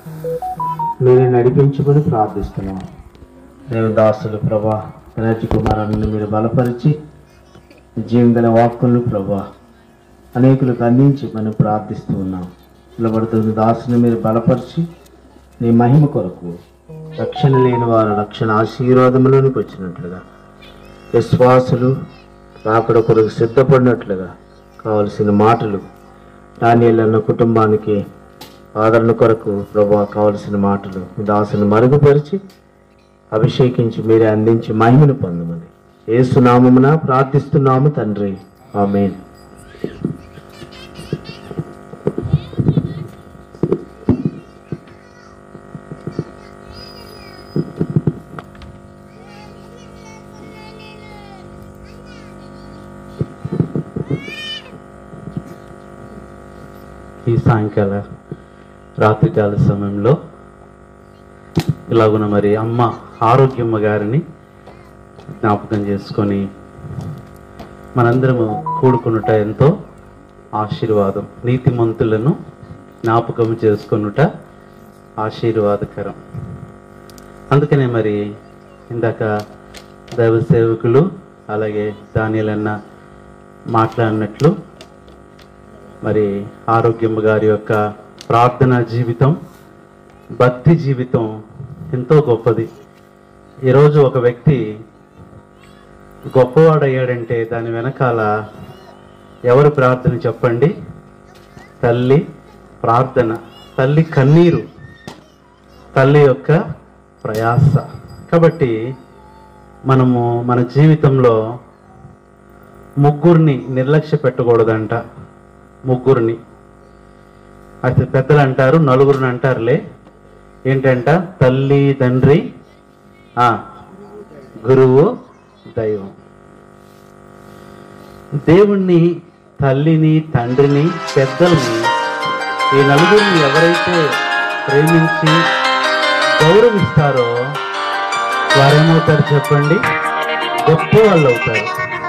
మీరు నడిపించుకొని ప్రార్థిస్తున్నాం దేవదాసులు ప్రభా రాజు కుమారుని మీరు బలపరిచి జీవిగల వాక్కులను ప్రభా అనేకులకు అందించి మనం ప్రార్థిస్తూ ఉన్నాం నిలబడుతున్న దాసుని మీరు బలపరిచి నీ మహిమ కొరకు రక్షణ లేని వారు రక్షణ ఆశీర్వాదములోనికి వచ్చినట్లుగా విశ్వాసులు రాకడ కొరకు సిద్ధపడినట్లుగా కావలసిన మాటలు దానియలన్న కుటుంబానికి ఆదరణ కొరకు ప్రభా కావలసిన మాటలు మీ దాసుని మరుగుపరిచి అభిషేకించి మీరే అందించి మహిమను పొందమని ఏసునామమున ప్రార్థిస్తున్నాము తండ్రి ఆమేన్ ఈ సాయంకాల రాత్రికాల సమయంలో ఇలాగున మరి అమ్మ ఆరోగ్యమ్మ గారిని జ్ఞాపకం చేసుకొని మనందరము కూడుకునుట ఎంతో ఆశీర్వాదం నీతిమంతులను జ్ఞాపకం చేసుకొనుట ఆశీర్వాదకరం అందుకనే మరి ఇందాక దైవ సేవకులు అలాగే దానిలన్న మాట్లాడినట్లు మరి ఆరోగ్యమ్మ గారి యొక్క ప్రార్థనా జీవితం భక్తి జీవితం ఎంతో గొప్పది ఈరోజు ఒక వ్యక్తి గొప్పవాడయ్యాడంటే దాని వెనకాల ఎవరు ప్రార్థన చెప్పండి తల్లి ప్రార్థన తల్లి కన్నీరు తల్లి యొక్క ప్రయాస కాబట్టి మనము మన జీవితంలో ముగ్గురిని నిర్లక్ష్య పెట్టకూడదంట ముగ్గురిని అయితే పెద్దలు అంటారు నలుగురిని అంటారులే ఏంటంట తల్లి తండ్రి ఆ, గురువు దైవం దేవుణ్ణి తల్లిని తండ్రిని పెద్దల్ని ఈ నలుగురిని ఎవరైతే ప్రేమించి గౌరవిస్తారో వారేమవుతారు చెప్పండి గొప్ప వాళ్ళు అవుతారు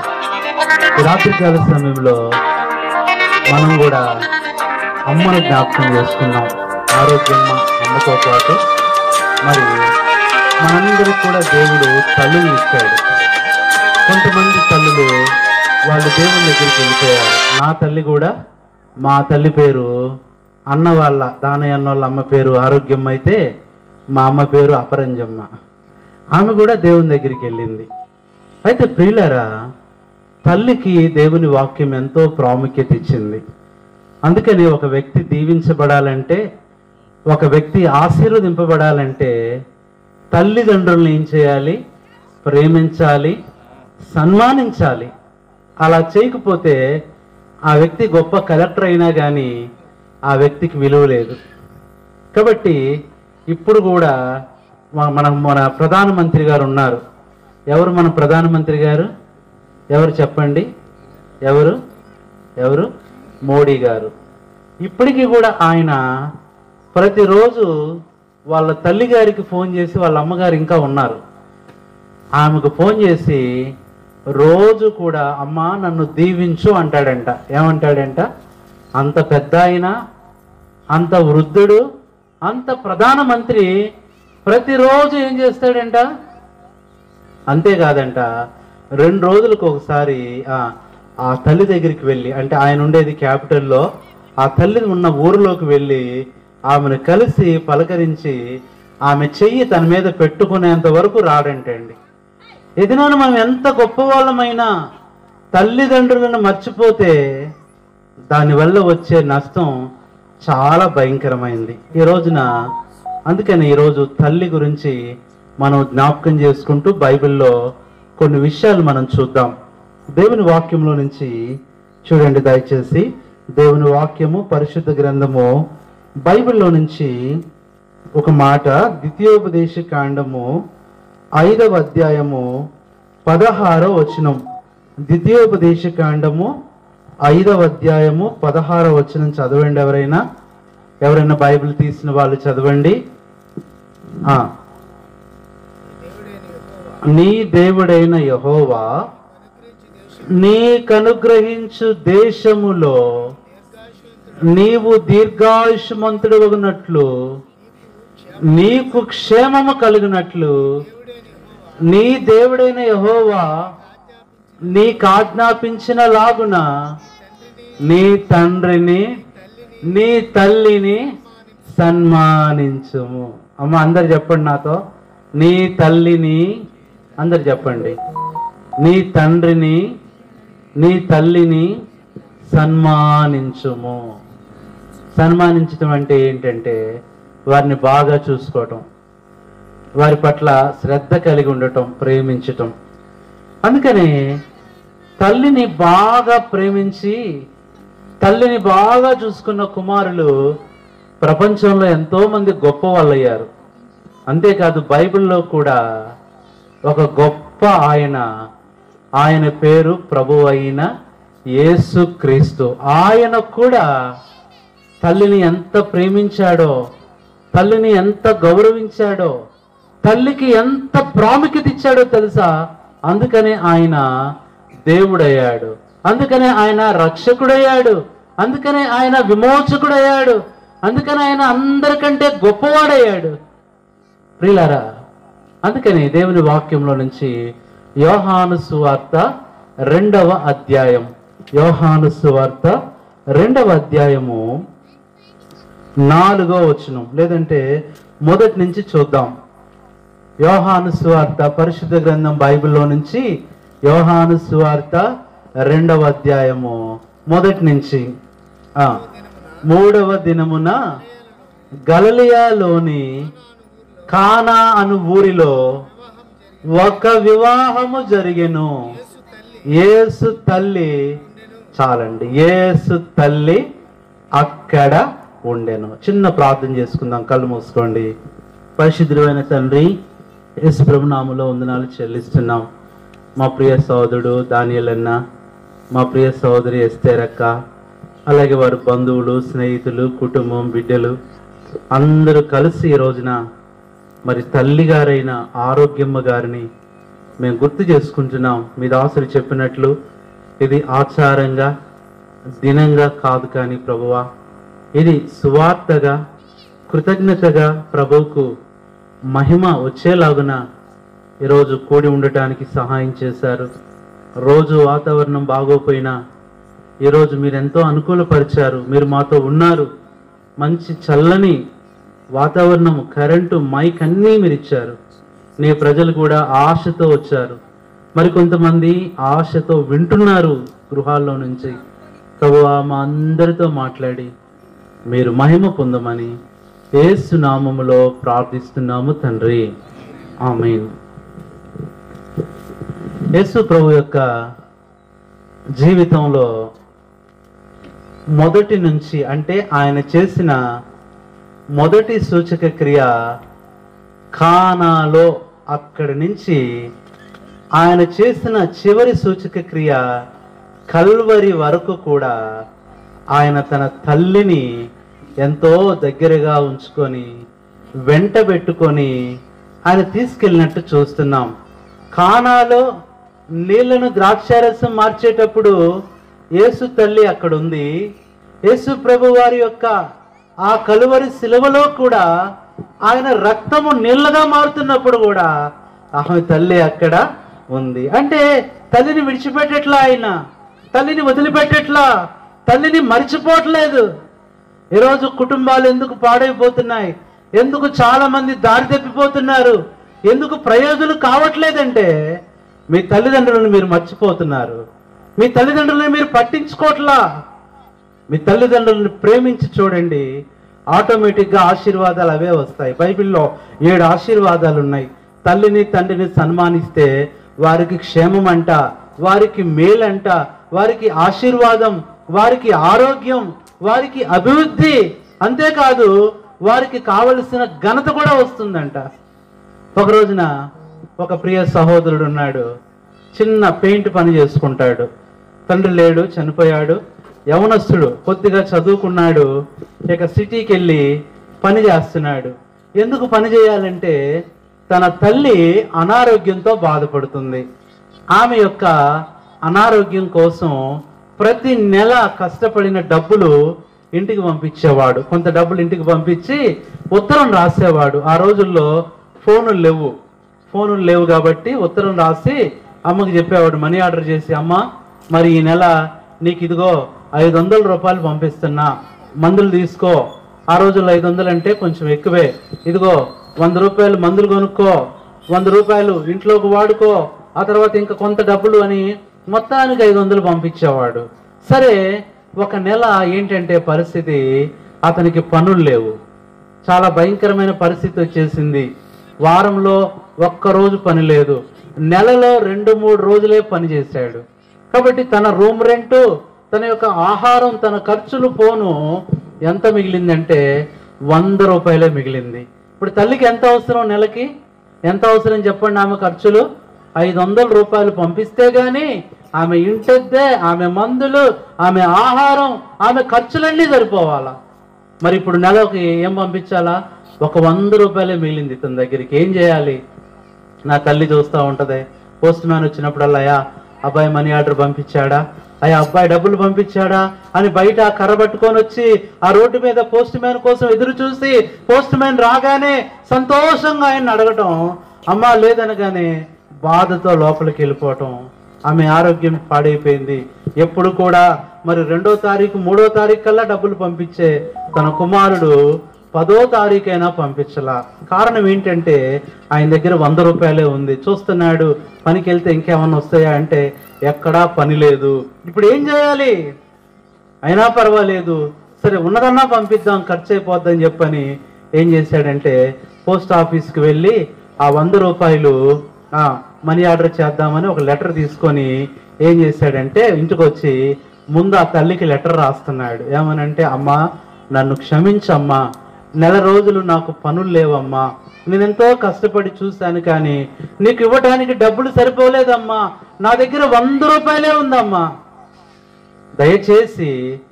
ఈ రాత్రికాల సమయంలో మనం కూడా అమ్మను జ్ఞాపకం చేసుకున్నాం ఆరోగ్యమ్మ అమ్మతో పాటు మరి మనందరికి కూడా దేవుడు తల్లులు ఇచ్చాడు కొంతమంది తల్లులు వాళ్ళు దేవుని దగ్గరికి వెళ్ళిపోయారు నా తల్లి కూడా మా తల్లి పేరు అన్న వాళ్ళ దానయ్య అన్న వాళ్ళ అమ్మ పేరు ఆరోగ్యమ్మ అయితే మా అమ్మ పేరు అపరంజమ్మ ఆమె కూడా దేవుని దగ్గరికి వెళ్ళింది అయితే ప్రియులరా తల్లికి దేవుని వాక్యం ఎంతో ప్రాముఖ్యత ఇచ్చింది అందుకని ఒక వ్యక్తి దీవించబడాలంటే ఒక వ్యక్తి ఆశీర్వదింపబడాలంటే తల్లిదండ్రులను ఏం చేయాలి ప్రేమించాలి సన్మానించాలి అలా చేయకపోతే ఆ వ్యక్తి గొప్ప కలెక్టర్ అయినా కానీ ఆ వ్యక్తికి విలువ లేదు కాబట్టి ఇప్పుడు కూడా మ- మన మన ప్రధానమంత్రి గారు ఉన్నారు ఎవరు మన ప్రధానమంత్రి గారు ఎవరు చెప్పండి ఎవరు ఎవరు మోడీ గారు ఇప్పటికీ కూడా ఆయన ప్రతిరోజు వాళ్ళ తల్లి గారికి ఫోన్ చేసి వాళ్ళ అమ్మగారు ఇంకా ఉన్నారు ఆమెకు ఫోన్ చేసి రోజు కూడా అమ్మా నన్ను దీవించు అంటాడంట ఏమంటాడంట అంత పెద్ద ఆయన అంత వృద్ధుడు అంత ప్రధానమంత్రి ప్రతిరోజు ఏం చేస్తాడంట అంతేకాదంట రెండు రోజులకు ఒకసారి ఆ, ఆ తల్లి దగ్గరికి వెళ్ళి అంటే ఆయన ఉండేది క్యాపిటల్లో ఆ తల్లి ఉన్న ఊరిలోకి వెళ్ళి ఆమెను కలిసి పలకరించి ఆమె చెయ్యి తన మీద పెట్టుకునేంత వరకు రాడంటండి ఎదినాను మనం ఎంత గొప్పవాళ్ళమైనా తల్లిదండ్రులను మర్చిపోతే దానివల్ల వచ్చే నష్టం చాలా భయంకరమైంది ఈ రోజున అందుకని ఈరోజు తల్లి గురించి మనం జ్ఞాపకం చేసుకుంటూ బైబిల్లో కొన్ని విషయాలు మనం చూద్దాం దేవుని వాక్యంలో నుంచి చూడండి దయచేసి దేవుని వాక్యము పరిశుద్ధ గ్రంథము బైబిల్లో నుంచి ఒక మాట ద్వితీయోపదేశ కాండము ఐదవ అధ్యాయము పదహారో వచనం ద్వితీయోపదేశ కాండము ఐదవ అధ్యాయము పదహారో వచనం చదవండి ఎవరైనా ఎవరైనా బైబిల్ తీసిన వాళ్ళు చదవండి ఆ నీ దేవుడైన యహోవా నీకనుగ్రహించు దేశములో నీవు దీర్ఘాయుష్మంతుడు నీకు క్షేమము కలిగినట్లు నీ దేవుడైన యహోవా నీకు ఆజ్ఞాపించిన లాగున నీ తండ్రిని నీ తల్లిని సన్మానించుము అమ్మ అందరు చెప్పండి నాతో నీ తల్లిని అందరు చెప్పండి నీ తండ్రిని నీ తల్లిని సన్మానించుము సన్మానించడం అంటే ఏంటంటే వారిని బాగా చూసుకోవటం వారి పట్ల శ్రద్ధ కలిగి ఉండటం ప్రేమించటం అందుకని తల్లిని బాగా ప్రేమించి తల్లిని బాగా చూసుకున్న కుమారులు ప్రపంచంలో ఎంతో మంది గొప్ప వాళ్ళయ్యారు అంతేకాదు బైబిల్లో కూడా ఒక గొప్ప ఆయన ఆయన పేరు ప్రభు అయిన యేసు క్రీస్తు ఆయన కూడా తల్లిని ఎంత ప్రేమించాడో తల్లిని ఎంత గౌరవించాడో తల్లికి ఎంత ప్రాముఖ్యత ఇచ్చాడో తెలుసా అందుకనే ఆయన దేవుడయ్యాడు అందుకనే ఆయన రక్షకుడయ్యాడు అందుకనే ఆయన విమోచకుడయ్యాడు అందుకనే ఆయన అందరికంటే గొప్పవాడయ్యాడు ప్రియులారా అందుకని దేవుని వాక్యంలో నుంచి యోహాను సువార్త రెండవ అధ్యాయం యోహాను సువార్త రెండవ అధ్యాయము నాలుగో వచనం లేదంటే మొదటి నుంచి చూద్దాం యోహాను సువార్త పరిశుద్ధ గ్రంథం బైబిల్లో నుంచి యోహాను సువార్త రెండవ అధ్యాయము మొదటి నుంచి ఆ మూడవ దినమున గలలియాలోని కానా అను ఊరిలో ఒక వివాహము జరిగెను యేసు తల్లి చాలండి యేసు తల్లి అక్కడ ఉండెను చిన్న ప్రార్థన చేసుకుందాం కళ్ళు మూసుకోండి పరిశుద్ధుడైన తండ్రి యేసు ప్రభునామలో వందనాలు చెల్లిస్తున్నాం మా ప్రియ సోదరుడు దానియలన్న మా ప్రియ సోదరి ఎస్తేరక్క అలాగే వారి బంధువులు స్నేహితులు కుటుంబం బిడ్డలు అందరూ కలిసి ఈ రోజున మరి తల్లి గారైన ఆరోగ్యమ్మ గారిని మేము గుర్తు చేసుకుంటున్నాం మీ దాసులు చెప్పినట్లు ఇది ఆచారంగా దినంగా కాదు కానీ ప్రభువా ఇది సువార్తగా కృతజ్ఞతగా ప్రభువుకు మహిమ వచ్చేలాగున ఈరోజు కూడి ఉండటానికి సహాయం చేశారు రోజు వాతావరణం బాగోపోయినా ఈరోజు మీరు ఎంతో అనుకూలపరిచారు మీరు మాతో ఉన్నారు మంచి చల్లని వాతావరణం కరెంటు మైక్ అన్నీ మీరు ఇచ్చారు నీ ప్రజలు కూడా ఆశతో వచ్చారు మరి కొంతమంది ఆశతో వింటున్నారు గృహాల్లో నుంచి ప్రభువా మా అందరితో మాట్లాడి మీరు మహిమ పొందమని యేసు నామములో ప్రార్థిస్తున్నాము తండ్రి ఆమేన్ యేసు ప్రభు యొక్క జీవితంలో మొదటి నుంచి అంటే ఆయన చేసిన మొదటి సూచక క్రియ ఖానాలో అక్కడి నుంచి ఆయన చేసిన చివరి సూచక క్రియ కల్వరి వరకు కూడా ఆయన తన తల్లిని ఎంతో దగ్గరగా ఉంచుకొని వెంట పెట్టుకొని ఆయన తీసుకెళ్ళినట్టు చూస్తున్నాం కానాలో నీళ్లను ద్రాక్షారసం మార్చేటప్పుడు యేసు తల్లి అక్కడ ఉంది యేసు ప్రభు వారి యొక్క ఆ కలువరి శిలువలో కూడా ఆయన రక్తము నీళ్ళగా మారుతున్నప్పుడు కూడా ఆమె తల్లి అక్కడ ఉంది అంటే తల్లిని విడిచిపెట్టట్లా ఆయన తల్లిని వదిలిపెట్టట్లా తల్లిని మర్చిపోవట్లేదు ఈరోజు కుటుంబాలు ఎందుకు పాడైపోతున్నాయి ఎందుకు చాలా మంది దారి తప్పిపోతున్నారు ఎందుకు ప్రయోజనం కావట్లేదంటే మీ తల్లిదండ్రులను మీరు మర్చిపోతున్నారు మీ తల్లిదండ్రులను మీరు పట్టించుకోవట్లా మీ తల్లిదండ్రులను ప్రేమించి చూడండి ఆటోమేటిక్గా ఆశీర్వాదాలు అవే వస్తాయి బైబిల్లో ఏడు ఆశీర్వాదాలు ఉన్నాయి తల్లిని తండ్రిని సన్మానిస్తే వారికి క్షేమం అంట వారికి మేలంట వారికి ఆశీర్వాదం వారికి ఆరోగ్యం వారికి అభివృద్ధి అంతేకాదు వారికి కావలసిన ఘనత కూడా వస్తుందంట ఒక రోజున ఒక ప్రియ సహోదరుడు ఉన్నాడు చిన్న పెయింట్ పని చేసుకుంటాడు తండ్రి లేడు చనిపోయాడు యవనస్తుడు కొద్దిగా చదువుకున్నాడు ఇక సిటీకి వెళ్ళి పని చేస్తున్నాడు ఎందుకు పని చేయాలంటే తన తల్లి అనారోగ్యంతో బాధపడుతుంది ఆమె యొక్క అనారోగ్యం కోసం ప్రతి నెల కష్టపడిన డబ్బులు ఇంటికి పంపించేవాడు కొంత డబ్బులు ఇంటికి పంపించి ఉత్తరం రాసేవాడు ఆ రోజుల్లో ఫోనులు లేవు ఫోనులు లేవు కాబట్టి ఉత్తరం రాసి అమ్మకి చెప్పేవాడు మనీ ఆర్డర్ చేసి అమ్మ మరి ఈ నెల నీకు ఇదిగో ఐదు వందల రూపాయలు పంపిస్తున్నా మందులు తీసుకో ఆ రోజుల్లో ఐదు వందలు అంటే కొంచెం ఎక్కువే ఇదిగో వంద రూపాయలు మందులు కొనుక్కో వంద రూపాయలు ఇంట్లోకి వాడుకో ఆ తర్వాత ఇంకా కొంత డబ్బులు అని మొత్తానికి ఐదు వందలు పంపించేవాడు సరే ఒక నెల ఏంటంటే పరిస్థితి అతనికి పనులు లేవు చాలా భయంకరమైన పరిస్థితి వచ్చేసింది వారంలో ఒక్క రోజు పని లేదు నెలలో రెండు మూడు రోజులే పని చేశాడు కాబట్టి తన రూమ్ రెంట్ తన యొక్క ఆహారం తన ఖర్చులు పోను ఎంత మిగిలిందంటే వంద రూపాయలే మిగిలింది ఇప్పుడు తల్లికి ఎంత అవసరం నెలకి ఎంత అవసరం చెప్పండి ఆమె ఖర్చులు ఐదు వందల రూపాయలు పంపిస్తే గాని ఆమె ఇంటద్దే ఆమె మందులు ఆమె ఆహారం ఆమె ఖర్చులన్నీ సరిపోవాలా మరి ఇప్పుడు నెలకి ఏం పంపించాలా ఒక వంద రూపాయలే మిగిలింది ఇతని దగ్గరికి ఏం చేయాలి నా తల్లి చూస్తూ ఉంటది పోస్ట్ మ్యాన్ వచ్చినప్పుడల్లా అయ్యా అబ్బాయి మనీ ఆర్డర్ పంపించాడా అయ్యా అబ్బాయి డబ్బులు పంపించాడా అని బయట ఆ కర్ర పట్టుకొని వచ్చి ఆ రోడ్డు మీద పోస్ట్ మ్యాన్ కోసం ఎదురు చూసి పోస్ట్ మ్యాన్ రాగానే సంతోషంగా ఆయన అడగటం అమ్మా లేదనగానే బాధతో లోపలికి వెళ్ళిపోవటం ఆమె ఆరోగ్యం పాడైపోయింది ఎప్పుడు కూడా మరి రెండో తారీఖు మూడో తారీఖు కల్లా డబ్బులు పంపించే తన కుమారుడు పదో తారీఖైనా పంపించలా కారణం ఏంటంటే ఆయన దగ్గర వంద రూపాయలే ఉంది చూస్తున్నాడు పనికి వెళ్తే ఇంకేమన్నా వస్తాయా అంటే ఎక్కడా పని లేదు ఇప్పుడు ఏం చేయాలి అయినా పర్వాలేదు సరే ఉన్నదన్నా పంపిద్దాం ఖర్చు అయిపోద్దని చెప్పని ఏం చేశాడంటే పోస్ట్ ఆఫీస్కి వెళ్ళి ఆ వంద రూపాయలు ఆ, మనీ ఆర్డర్ చేద్దామని ఒక లెటర్ తీసుకొని ఏం చేశాడంటే ఇంటికి వచ్చి ముందు ఆ తల్లికి లెటర్ రాస్తున్నాడు ఏమనంటే అమ్మా నన్ను క్షమించమ్మా నెల రోజులు నాకు పనులు లేవమ్మా నేను ఎంతో కష్టపడి చూశాను కానీ నీకు ఇవ్వడానికి డబ్బులు సరిపోలేదమ్మా నా దగ్గర వంద రూపాయలే ఉందమ్మా దయచేసి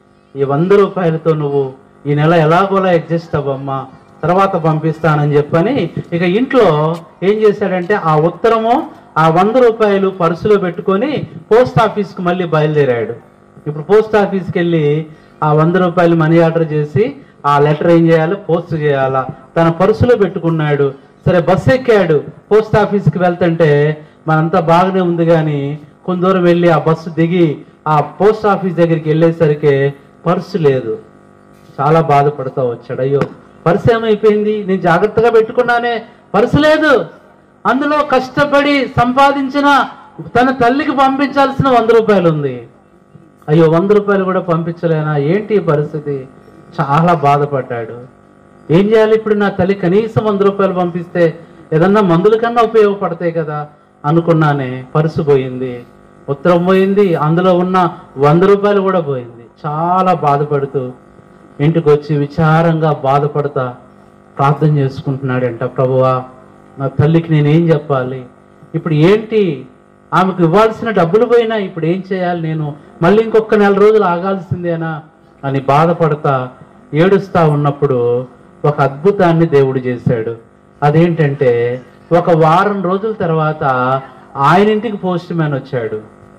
ఈ వంద రూపాయలతో నువ్వు ఈ నెల ఎలాగోలా అడ్జస్ట్ అవ్వమ్మా తర్వాత పంపిస్తానని చెప్పని ఇక ఇంట్లో ఏం చేశాడంటే ఆ ఉత్తరము ఆ వంద రూపాయలు పర్సులో పెట్టుకొని పోస్ట్ ఆఫీస్కి మళ్ళీ బయలుదేరాడు ఇప్పుడు పోస్ట్ ఆఫీస్కి వెళ్ళి ఆ వంద రూపాయలు మనీ ఆర్డర్ చేసి ఆ లెటర్ ఏం చేయాలి పోస్ట్ చేయాలా తన పర్సులో పెట్టుకున్నాడు సరే బస్సు ఎక్కాడు పోస్ట్ ఆఫీస్కి వెళ్తుంటే మనంతా బాగానే ఉంది కానీ కొంత దూరం వెళ్ళి ఆ బస్సు దిగి ఆ పోస్ట్ ఆఫీస్ దగ్గరికి వెళ్ళేసరికి పర్సు లేదు చాలా బాధపడుతూ వచ్చాడు అయ్యో పర్సు ఏమైపోయింది నేను జాగ్రత్తగా పెట్టుకున్నానే పర్సు లేదు అందులో కష్టపడి సంపాదించిన తన తల్లికి పంపించాల్సిన వంద రూపాయలు ఉంది అయ్యో వంద రూపాయలు కూడా పంపించలేనా ఏంటి ఈ పరిస్థితి చాలా బాధపడ్డాడు ఏం చేయాలి ఇప్పుడు నా తల్లి కనీసం వంద రూపాయలు పంపిస్తే ఏదన్నా మందుల కన్నా ఉపయోగపడతాయి కదా అనుకున్నానే పర్సు పోయింది ఉత్తరం పోయింది అందులో ఉన్న వంద రూపాయలు కూడా పోయింది చాలా బాధపడుతూ ఇంటికి వచ్చి విచారంగా బాధపడతా ప్రార్థన చేసుకుంటున్నాడంట ప్రభువా నా తల్లికి నేనేం చెప్పాలి ఇప్పుడు ఏంటి ఆమెకు ఇవ్వాల్సిన డబ్బులు పోయినా ఇప్పుడు ఏం చేయాలి నేను మళ్ళీ ఇంకొక నెల రోజులు ఆగాల్సిందేనా అని బాధపడతా ఏడుస్తా ఉన్నప్పుడు ఒక అద్భుతాన్ని దేవుడు చేశాడు అదేంటంటే ఒక వారం రోజుల తర్వాత ఆయన ఇంటికి పోస్ట్ మ్యాన్ వచ్చాడు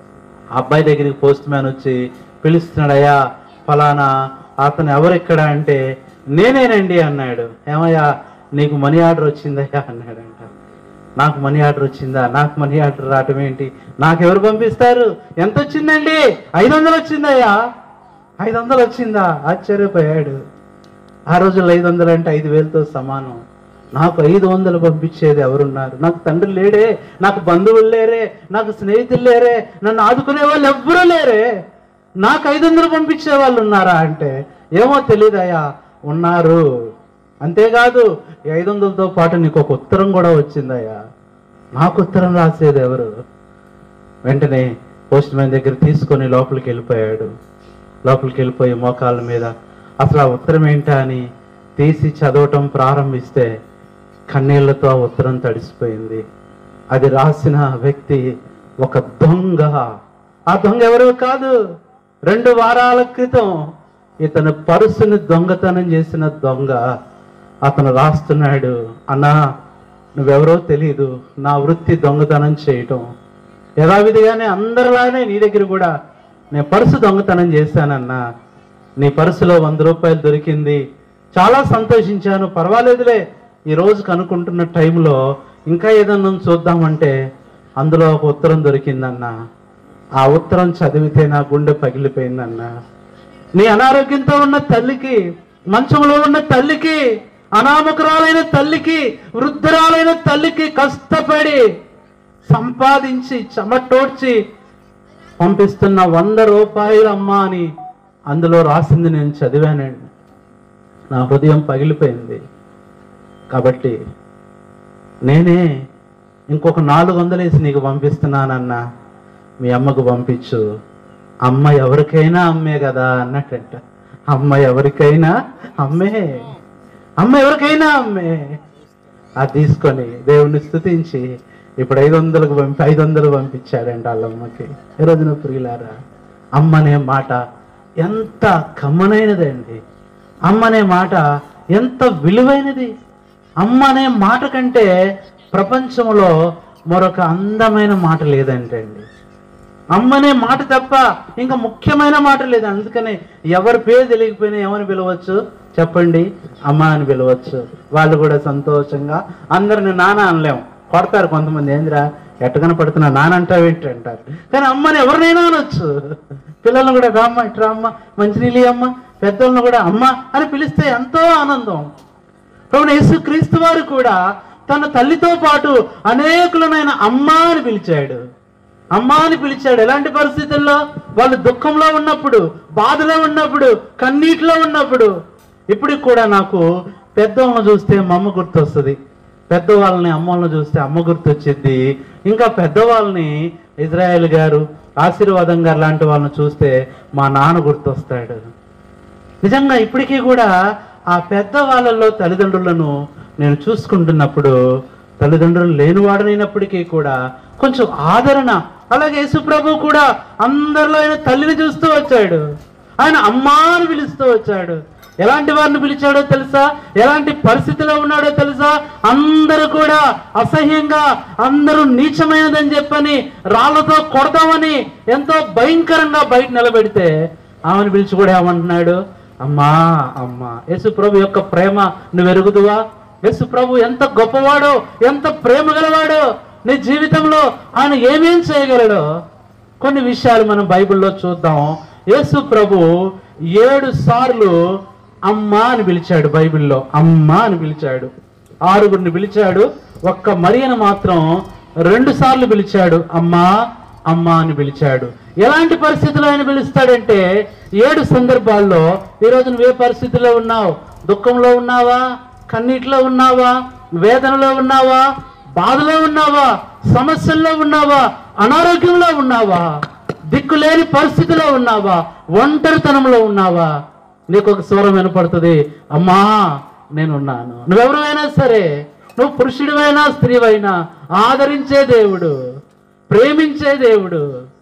ఆ అబ్బాయి దగ్గరికి పోస్ట్ మ్యాన్ వచ్చి పిలుస్తున్నాడు అయ్యా ఫలానా అతను ఎవరెక్కడ అంటే నేనేనండి అన్నాడు ఏమయ్యా నీకు మనీ ఆర్డర్ వచ్చిందయ్యా అన్నాడంట నాకు మనీ ఆర్డర్ వచ్చిందా నాకు మనీ ఆర్డర్ రావటం ఏంటి నాకు ఎవరు పంపిస్తారు ఎంత వచ్చిందండి ఐదు వందలు వచ్చిందయ్యా ఐదు వందలు వచ్చిందా ఆశ్చర్యపోయాడు ఆ రోజుల్లో ఐదు వందలు అంటే ఐదు వేలతో సమానం నాకు ఐదు వందలు పంపించేది ఎవరున్నారు నాకు తండ్రి లేడే నాకు బంధువులు లేరే నాకు స్నేహితులు లేరే నన్ను ఆదుకునే వాళ్ళు ఎవ్వరూ లేరే నాకు ఐదు వందలు పంపించే వాళ్ళు ఉన్నారా అంటే ఏమో తెలియదయ్యా ఉన్నారు అంతేకాదు ఈ ఐదు వందలతో పాటు నీకు ఒక ఉత్తరం కూడా వచ్చిందయ్యా నాకు ఉత్తరం రాసేది ఎవరు వెంటనే పోస్ట్ మ్యాన్ దగ్గర తీసుకొని లోపలికి వెళ్ళిపోయాడు లోపలికి వెళ్ళిపోయి మోకాళ్ళ మీద అసలు ఆ ఉత్తరం ఏంటా అని తీసి చదవటం ప్రారంభిస్తే కన్నీళ్లతో ఆ ఉత్తరం తడిసిపోయింది అది రాసిన వ్యక్తి ఒక దొంగ ఆ దొంగ ఎవరు కాదు రెండు వారాల క్రితం ఇతను పరుసుని దొంగతనం చేసిన దొంగ అతను రాస్తున్నాడు అన్నా నువ్వెవరో తెలీదు నా వృత్తి దొంగతనం చేయటం యథావిధిగానే అందరిలానే నీ దగ్గర కూడా నేను పర్సు దొంగతనం చేశానన్నా నీ పర్సులో వంద రూపాయలు దొరికింది చాలా సంతోషించాను పర్వాలేదులే ఈ రోజు కనుక్కుంటున్న టైంలో ఇంకా ఏదన్నా చూద్దామంటే అందులో ఒక ఉత్తరం దొరికిందన్న ఆ ఉత్తరం చదివితే నా గుండె పగిలిపోయిందన్న నీ అనారోగ్యంతో ఉన్న తల్లికి మంచంలో ఉన్న తల్లికి అనామకురాలైన తల్లికి వృద్ధురాలైన తల్లికి కష్టపడి సంపాదించి చెమటోడ్చి పంపిస్తున్న వంద రూపాయలు అమ్మా అని అందులో రాసింది నేను చదివానండి నా హృదయం పగిలిపోయింది కాబట్టి నేనే ఇంకొక నాలుగు వందలు వేసి నీకు పంపిస్తున్నానన్నా మీ అమ్మకు పంపించు అమ్మ ఎవరికైనా అమ్మే కదా అన్నట్టంట అమ్మ ఎవరికైనా అమ్మే అమ్మ ఎవరికైనా అమ్మే అది తీసుకొని దేవుణ్ణి స్తుతించి ఇప్పుడు ఐదు వందలకు పంపి ఐదు వందలు పంపించాడంట వాళ్ళ అమ్మకి ఈ రోజున ప్రియులారా అమ్మ అనే మాట ఎంత కమ్మనైనదండి అమ్మ అనే మాట ఎంత విలువైనది అమ్మ అనే మాట కంటే ప్రపంచంలో మరొక అందమైన మాట లేదంటే అండి అమ్మనే మాట తప్ప ఇంకా ముఖ్యమైన మాట లేదు అందుకనే ఎవరి పేరు తెలియకపోయినా ఏమని పిలవచ్చు చెప్పండి అమ్మ అని పిలవచ్చు వాళ్ళు కూడా సంతోషంగా అందరిని నాన్న అనలేం కొడతారు కొంతమంది ఏందిరా ఎట్టగన పడుతున్నా నాన్న అంటావు ఏంటి అంటారు కానీ అమ్మని ఎవరినైనా అనొచ్చు పిల్లల్ని కూడా రామ్మ ఇట్రా అమ్మ మంచినీళ్ళు అమ్మ పెద్దోళ్ళని కూడా అమ్మ అని పిలిస్తే ఎంతో ఆనందం ప్రభుత్వ యేసు క్రీస్తు వారు కూడా తన తల్లితో పాటు అనేకులనైన అమ్మ అని పిలిచాడు అమ్మ అని పిలిచాడు ఎలాంటి పరిస్థితుల్లో వాళ్ళు దుఃఖంలో ఉన్నప్పుడు బాధలో ఉన్నప్పుడు కన్నీటిలో ఉన్నప్పుడు ఇప్పటికి కూడా నాకు పెద్దవాళ్ళని చూస్తే మా అమ్మ గుర్తొస్తుంది పెద్దవాళ్ళని అమ్మల్ని చూస్తే అమ్మ గుర్తొచ్చింది ఇంకా పెద్దవాళ్ళని ఇజ్రాయెల్ గారు ఆశీర్వాదం గారు లాంటి వాళ్ళని చూస్తే మా నాన్న గుర్తొస్తాడు నిజంగా ఇప్పటికీ కూడా ఆ పెద్ద వాళ్ళల్లో తల్లిదండ్రులను నేను చూసుకుంటున్నప్పుడు తల్లిదండ్రులు లేనివాడనైనప్పటికీ కూడా కొంచెం ఆదరణ అలాగే యేసుప్రభు కూడా అందరిలో ఆయన తల్లిని చూస్తూ వచ్చాడు ఆయన అమ్మా అని పిలుస్తూ వచ్చాడు ఎలాంటి వారిని పిలిచాడో తెలుసా ఎలాంటి పరిస్థితిలో ఉన్నాడో తెలుసా అందరూ కూడా అసహ్యంగా అందరూ నీచమైనదని చెప్పని రాళ్లతో కొడతామని ఎంతో భయంకరంగా బయట నిలబెడితే ఆమెను పిలిచి కూడా ఏమంటున్నాడు అమ్మా అమ్మా యేసు ప్రభు యొక్క ప్రేమ నువ్వు ఎరుగుదువా యేసు ప్రభు ఎంత గొప్పవాడో ఎంత ప్రేమ గలవాడో నీ జీవితంలో ఆయన ఏమేం చేయగలడో కొన్ని విషయాలు మనం బైబిల్లో చూద్దాం యేసు ప్రభు ఏడు సార్లు అమ్మ అని పిలిచాడు బైబిల్లో అమ్మ అని పిలిచాడు ఆరుగురిని పిలిచాడు ఒక్క మరియను మాత్రం రెండు సార్లు పిలిచాడు అమ్మా అమ్మా అని పిలిచాడు ఎలాంటి పరిస్థితుల్లో ఆయన పిలుస్తాడంటే ఏడు సందర్భాల్లో ఈరోజు నువ్వు ఏ పరిస్థితిలో ఉన్నావు దుఃఖంలో ఉన్నావా కన్నీటిలో ఉన్నావా వేదనలో ఉన్నావా బాధలో ఉన్నావా సమస్యల్లో ఉన్నావా అనారోగ్యంలో ఉన్నావా దిక్కులేని పరిస్థితిలో ఉన్నావా ఒంటరితనంలో ఉన్నావా నీకు ఒక స్వరం వినపడుతుంది అమ్మా నేనున్నాను నువ్వెవరైనా సరే నువ్వు పురుషుడివైనా స్త్రీవైనా ఆదరించే దేవుడు ప్రేమించే దేవుడు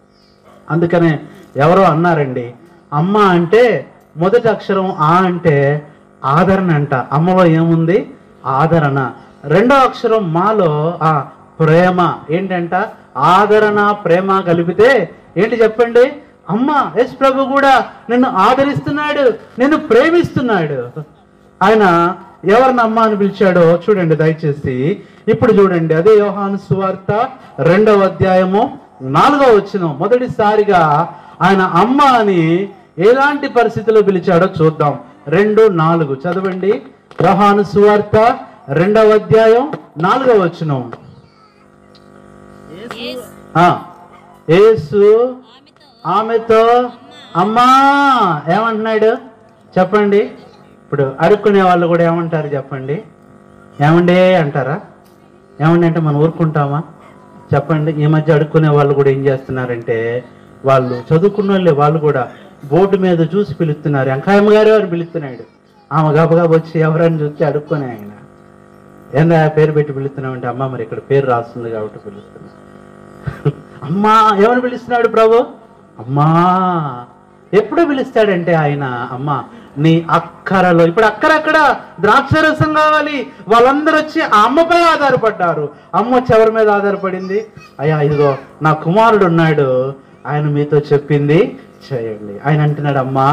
అందుకనే ఎవరో అన్నారండి అమ్మ అంటే మొదటి అక్షరం ఆ అంటే ఆదరణ అంట అమ్మలో ఏముంది ఆదరణ రెండో అక్షరం మాలో ఆ ప్రేమ ఏంటంట ఆదరణ ప్రేమ కలిపితే ఏంటి చెప్పండి అమ్మ యశ్ ప్రభు కూడా నిన్ను ఆదరిస్తున్నాడు నిన్ను ప్రేమిస్తున్నాడు ఆయన ఎవరిని అమ్మ అని పిలిచాడో చూడండి దయచేసి ఇప్పుడు చూడండి అదే యోహాను సువార్త రెండవ అధ్యాయము నాలుగవ వచ్చిన మొదటిసారిగా ఆయన అమ్మ అని ఎలాంటి పరిస్థితిలో పిలిచాడో చూద్దాం రెండు నాలుగు చదవండి యోహాను సువార్త రెండవ అధ్యాయం నాలుగవ వచనం ఆ, యేసు ఆమెతో అమ్మా ఏమంటున్నాడు చెప్పండి ఇప్పుడు అడుక్కునే వాళ్ళు కూడా ఏమంటారు చెప్పండి ఏమండే అంటారా ఏమండి అంటే మనం ఊరుకుంటామా చెప్పండి ఈ మధ్య అడుక్కునే వాళ్ళు కూడా ఏం చేస్తున్నారంటే వాళ్ళు చదువుకున్న వాళ్ళే వాళ్ళు కూడా బోర్డు మీద చూసి పిలుస్తున్నారు వెంకాయమ్మ గారు అని పిలుస్తున్నాడు ఆమె గబగబ వచ్చి ఎవరని చూసి అడుక్కునే ఆయన ఏందా పేరు పెట్టి పిలుస్తున్నామంటే అమ్మ మరి ఇక్కడ పేరు రాస్తుంది కాబట్టి పిలుస్తున్నా అమ్మా ఎవరు పిలుస్తున్నాడు ప్రభు అమ్మా ఎప్పుడు పిలుస్తాడంటే ఆయన అమ్మ నీ అక్కరలో ఇప్పుడు అక్కర అక్కడ ద్రాక్ష రసం కావాలి వాళ్ళందరూ వచ్చి ఆ అమ్మపై ఆధారపడ్డారు అమ్మ వచ్చి ఎవరి మీద ఆధారపడింది అయ్యా ఇదిగో నా కుమారుడు ఉన్నాడు ఆయన మీతో చెప్పింది చేయండి ఆయన అంటున్నాడు అమ్మా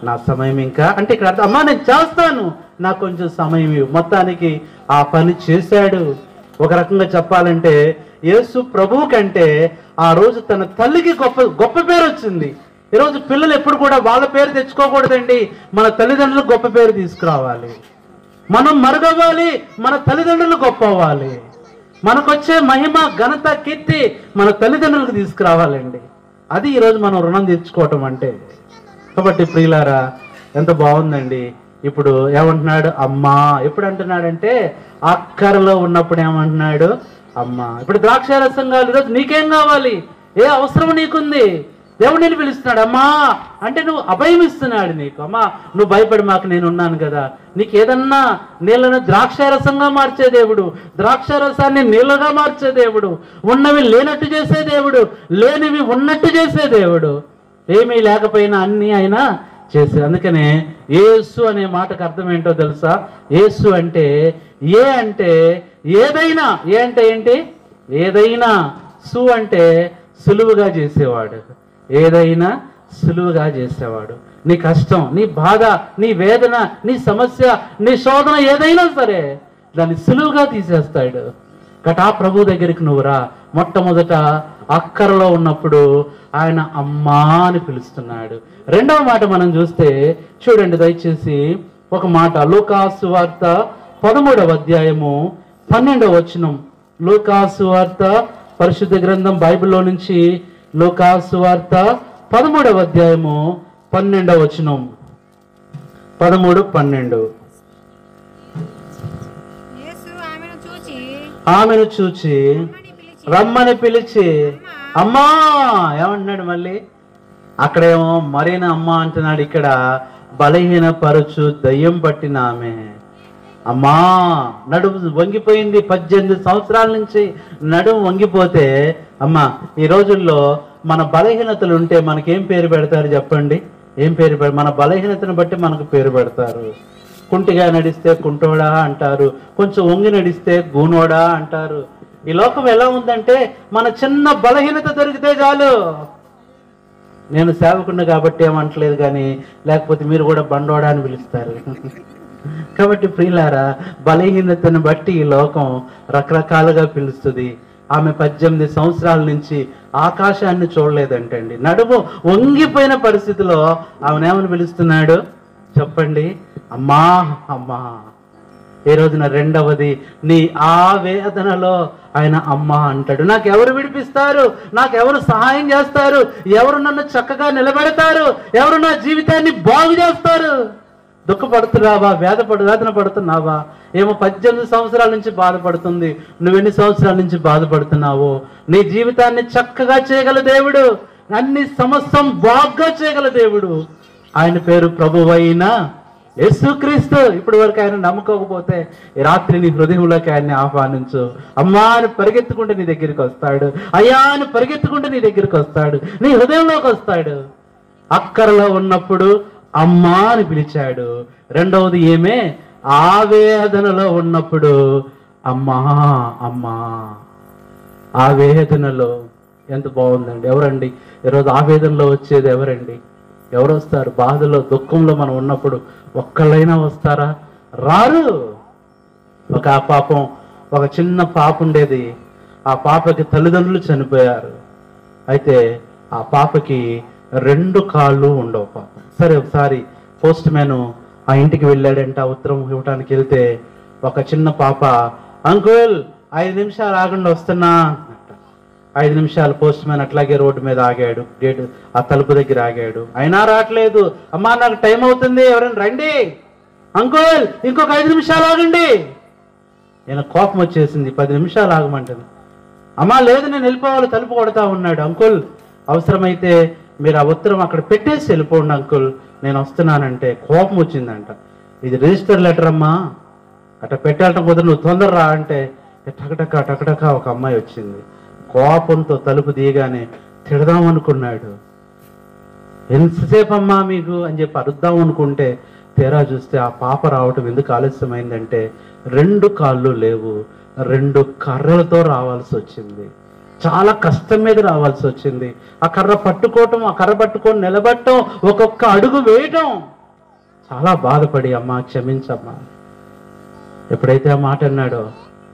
నా సమయం ఇంకా అంటే ఇక్కడ అర్థం, అమ్మా నేను చేస్తాను నాకు కొంచెం సమయం ఇవ్వు మొత్తానికి ఆ పని చేశాడు ఒక రకంగా చెప్పాలంటే యేసు ప్రభువు కంటే ఆ రోజు తన తల్లికి గొప్ప గొప్ప పేరు వచ్చింది ఈరోజు పిల్లలు ఎప్పుడు కూడా వాళ్ళ పేరు తెచ్చుకోకూడదండి మన తల్లిదండ్రులకు గొప్ప పేరు తీసుకురావాలి మనం మరుగవ్వాలి మన తల్లిదండ్రులు గొప్ప అవ్వాలి మనకొచ్చే మహిమ ఘనత కీర్తి మన తల్లిదండ్రులకు తీసుకురావాలండి అది ఈరోజు మనం రుణం తీర్చుకోవటం అంటే కాబట్టి ప్రియులారా ఎంత బాగుందండి ఇప్పుడు ఏమంటున్నాడు అమ్మా ఎప్పుడు అంటున్నాడంటే అక్కరలో ఉన్నప్పుడు ఏమంటున్నాడు అమ్మా ఇప్పుడు ద్రాక్షారసం కావాలి ఈరోజు నీకేం కావాలి ఏ అవసరం నీకుంది దేవుడు నేను పిలుస్తున్నాడు అమ్మా అంటే నువ్వు అభయం ఇస్తున్నాడు నీకు అమ్మా నువ్వు భయపడి మాకు నేను ఉన్నాను కదా నీకు ఏదన్నా నీళ్ళను ద్రాక్షారసంగా మార్చే దేవుడు ద్రాక్షారసాన్ని నీళ్ళగా మార్చే దేవుడు ఉన్నవి లేనట్టు చేసే దేవుడు లేనివి ఉన్నట్టు చేసే దేవుడు ఏమీ లేకపోయినా అన్ని ఆయన చేసే అందుకనే యేసు అనే మాటకు అర్థం ఏంటో తెలుసా యేసు అంటే ఏ అంటే ఏదైనా ఏ అంటే ఏంటి ఏదైనా సు అంటే సులువుగా చేసేవాడు ఏదైనా సులువుగా చేసేవాడు నీ కష్టం నీ బాధ నీ వేదన నీ సమస్య నీ శోధన ఏదైనా సరే దాన్ని సులువుగా తీసేస్తాడు కటా ప్రభు దగ్గరికి నువ్వు రా మొట్టమొదట అక్కరలో ఉన్నప్పుడు ఆయన అమ్మా అని పిలుస్తున్నాడు రెండవ మాట మనం చూస్తే చూడండి దయచేసి ఒక మాట లూకాసు వార్త పదమూడవ అధ్యాయము పన్నెండవ వచనం లూకాసు వార్త పరిశుద్ధ గ్రంథం బైబిల్లో నుంచి లూకాసు వార్త పదమూడవ అధ్యాయము పన్నెండవ వచనం పదమూడు పన్నెండు యేసు ఆమెను చూచి ఆమెను చూచి రమ్మని పిలిచి రమ్మని పిలిచి అమ్మా ఏమంటున్నాడు మళ్ళీ అక్కడేమో మరీన అమ్మ అంటున్నాడు ఇక్కడ బలహీన పరచు దయ్యం పట్టిన ఆమె అమ్మా నడుము వంగిపోయింది పద్దెనిమిది సంవత్సరాల నుంచి నడుము వంగిపోతే అమ్మా ఈ రోజుల్లో మన బలహీనతలు ఉంటే మనకేం పేరు పెడతారు చెప్పండి ఏం పేరు పెడ మన బలహీనతను బట్టి మనకు పేరు పెడతారు కుంటిగా నడిస్తే కుంటోడా అంటారు కొంచెం వంగి నడిస్తే గూనోడా అంటారు ఈ లోకం ఎలా ఉందంటే మన చిన్న బలహీనత దొరికితే చాలు నేను సేవకుడిని కాబట్టి ఏమంటలేదు కానీ లేకపోతే మీరు కూడా బండోడా అని పిలుస్తారు కాబట్టి ప్రియులారా బలహీనతను బట్టి ఈ లోకం రకరకాలుగా పిలుస్తుంది ఆమె పద్దెనిమిది సంవత్సరాల నుంచి ఆకాశాన్ని చూడలేదంటండి నడుము వంగిపోయిన పరిస్థితిలో ఆమెనేమని పిలుస్తున్నాడు చెప్పండి అమ్మా అమ్మా ఈ రోజున రెండవది నీ ఆవేదనలో ఆయన అమ్మ అంటాడు నాకు ఎవరు విడిపిస్తారు నాకు ఎవరు సహాయం చేస్తారు ఎవరు నన్ను చక్కగా నిలబెడతారు ఎవరు నా జీవితాన్ని బాగు చేస్తారు దుఃఖపడుతున్నావా వేదపడు వేదన పడుతున్నావా ఏమో పద్దెనిమిది సంవత్సరాల నుంచి బాధపడుతుంది నువ్వెన్ని సంవత్సరాల నుంచి బాధపడుతున్నావో నీ జీవితాన్ని చక్కగా చేయగల దేవుడు అన్ని సమస్తం బాగా చేయగల దేవుడు ఆయన పేరు ప్రభువైన యేసుక్రీస్తు ఇప్పటి వరకు ఆయన నమ్ముకోకపోతే ఈ రాత్రి నీ హృదయంలోకి ఆయన్ని ఆహ్వానించు అమ్మా అని పరిగెత్తుకుంటే నీ దగ్గరికి వస్తాడు అయ్యా అని పరిగెత్తుకుంటే నీ దగ్గరికి వస్తాడు నీ హృదయంలోకి వస్తాడు అక్కరలో ఉన్నప్పుడు అమ్మా అని పిలిచాడు రెండవది ఏమే ఆవేదనలో ఉన్నప్పుడు అమ్మా అమ్మా ఆవేదనలో ఎంత బాగుందండి ఎవరండి ఈరోజు ఆవేదనలో వచ్చేది ఎవరండి ఎవరు వస్తారు బాధలో దుఃఖంలో మనం ఉన్నప్పుడు ఒక్కళ్ళైనా వస్తారా రారు ఒక ఆ పాపం ఒక చిన్న పాప ఉండేది ఆ పాపకి తల్లిదండ్రులు చనిపోయారు అయితే ఆ పాపకి రెండు కాళ్ళు ఉండవు పాపం సరే ఒకసారి పోస్ట్ మ్యాన్ ఆ ఇంటికి వెళ్ళాడంట ఆ ఉత్తరం ఇవ్వడానికి వెళ్తే ఒక చిన్న పాప అంకుల్ ఐదు నిమిషాలు ఆగండి వస్తున్నా అన్నట్ట. ఐదు నిమిషాలు పోస్ట్ మ్యాన్ అట్లాగే రోడ్డు మీద ఆగాడు గేటు ఆ తలుపు దగ్గర ఆగాడు అయినా రావట్లేదు అమ్మా నాకు టైం అవుతుంది ఎవరైనా రండి అంకుల్ ఇంకొక ఐదు నిమిషాలు ఆగండి నేను కోపం వచ్చేసింది పది నిమిషాలు ఆగమంటుంది అమ్మా లేదు నేను వెళ్ళిపోవాలి తలుపు కొడతా ఉన్నాడు అంకుల్ అవసరమైతే మీరు ఆ ఉత్తరం అక్కడ పెట్టేసి వెళ్ళిపోండి అంకుల్ నేను వస్తున్నానంటే కోపం వచ్చిందంట ఇది రిజిస్టర్ లెటర్ అమ్మా అట్లా పెట్టాలటం కుదర నువ్వు తొందర రా అంటే టకటక టకటక ఒక అమ్మాయి వచ్చింది కోపంతో తలుపు తీయగానే తిడదాం అనుకున్నాడు ఎంతసేపు అమ్మా మీకు అని చెప్పి అరుద్దాం అనుకుంటే తీరా చూస్తే ఆ పాప రావటం ఎందుకు ఆలస్యమైందంటే రెండు కాళ్ళు లేవు రెండు కర్రలతో రావాల్సి వచ్చింది చాలా కష్టం మీద రావాల్సి వచ్చింది ఆ కర్ర పట్టుకోవటం ఆ కర్ర పట్టుకొని నిలబడటం ఒక్కొక్క అడుగు వేయటం చాలా బాధపడి అమ్మా క్షమించమ్మా ఎప్పుడైతే ఆ మాట అన్నాడో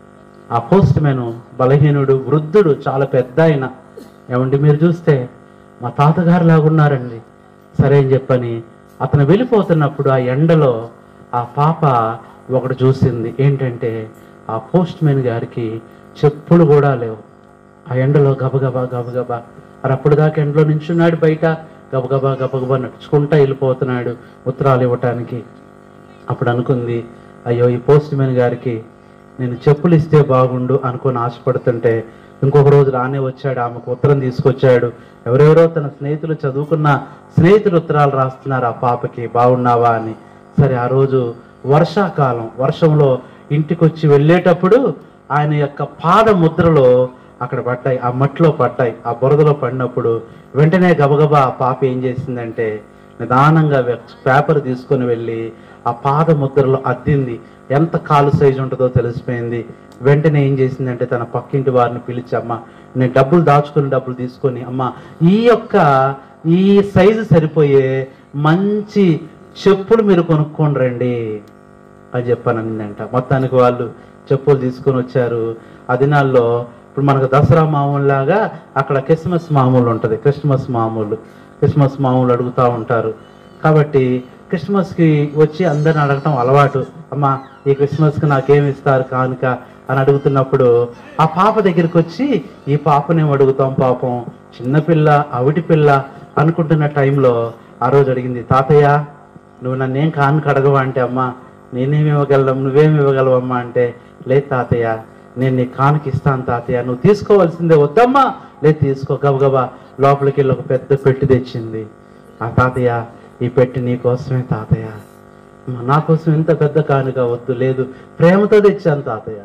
ఆ పోస్ట్ మ్యాన్ బలహీనుడు వృద్ధుడు చాలా పెద్ద ఆయన ఏమండి మీరు చూస్తే మా తాతగారు లాగున్నారండి సరే అని చెప్పని అతను వెళ్ళిపోతున్నప్పుడు ఆ ఎండలో ఆ పాప ఒకటి చూసింది ఏంటంటే ఆ పోస్ట్ మ్యాన్ గారికి చెప్పులు కూడా లేవు ఆ ఎండలో గబగబా గబగబా మరి అప్పుడు దాకా ఎండలో నించున్నాడు బయట గబగబా గబగబా నడుచుకుంటా వెళ్ళిపోతున్నాడు ఉత్తరాలు ఇవ్వటానికి అప్పుడు అనుకుంది అయ్యో ఈ పోస్ట్ మ్యాన్ గారికి నేను చెప్పులు ఇస్తే బాగుండు అనుకొని ఆశపడుతుంటే ఇంకొక రోజు రానే వచ్చాడు ఆమెకు ఉత్తరం తీసుకొచ్చాడు ఎవరెవరో తన స్నేహితులు చదువుకున్న స్నేహితులు ఉత్తరాలు రాస్తున్నారు ఆ పాపకి బాగున్నావా అని సరే ఆ రోజు వర్షాకాలం వర్షంలో ఇంటికి వచ్చి వెళ్ళేటప్పుడు ఆయన యొక్క పాద ముద్రలో అక్కడ పడ్డాయి ఆ మట్టిలో పడ్డాయి ఆ బురదలో పడినప్పుడు వెంటనే గబగబా ఆ పాప ఏం చేసిందంటే నిదానంగా వె- పేపర్ తీసుకొని వెళ్ళి ఆ పాద ముద్రలో అద్దింది ఎంత కాలు సైజు ఉంటుందో తెలిసిపోయింది వెంటనే ఏం చేసిందంటే తన పక్కింటి వారిని పిలిచి అమ్మ నేను డబ్బులు దాచుకుని డబ్బులు తీసుకొని అమ్మ ఈ యొక్క ఈ సైజు సరిపోయే మంచి చెప్పులు మీరు కొనుక్కొని రండి అని చెప్పాను అనిందంట మొత్తానికి వాళ్ళు చెప్పులు తీసుకొని వచ్చారు ఆ దినాల్లో ఇప్పుడు మనకు దసరా మామూలులాగా అక్కడ క్రిస్మస్ మామూలు ఉంటుంది క్రిస్మస్ మామూలు క్రిస్మస్ మామూలు అడుగుతూ ఉంటారు కాబట్టి క్రిస్మస్కి వచ్చి అందరిని అడగటం అలవాటు అమ్మా ఈ క్రిస్మస్కి నాకేమి ఇస్తారు కానుక అని అడుగుతున్నప్పుడు ఆ పాప దగ్గరికి వచ్చి ఈ పాపనేం అడుగుతాం పాపం చిన్నపిల్ల అవిటి పిల్ల అనుకుంటున్న టైంలో ఆ రోజు అడిగింది తాతయ్య నువ్వు నన్నేం కానుక అడగవా అంటే అమ్మా నేనేమి ఇవ్వగలం నువ్వేమి ఇవ్వగలవమ్మా అంటే లేదు తాతయ్య నేను నీ కానుక ఇస్తాను తాతయ్య నువ్వు తీసుకోవాల్సిందే వద్దమ్మా లేదు తీసుకో గబగబా లోపలికి వెళ్ళి ఒక పెద్ద పెట్టి తెచ్చింది ఆ తాతయ్య ఈ పెట్టి నీ కోసమే తాతయ్య అమ్మా, నా కోసం ఇంత పెద్ద కానుక వద్దు లేదు ప్రేమతో తెచ్చాను తాతయ్య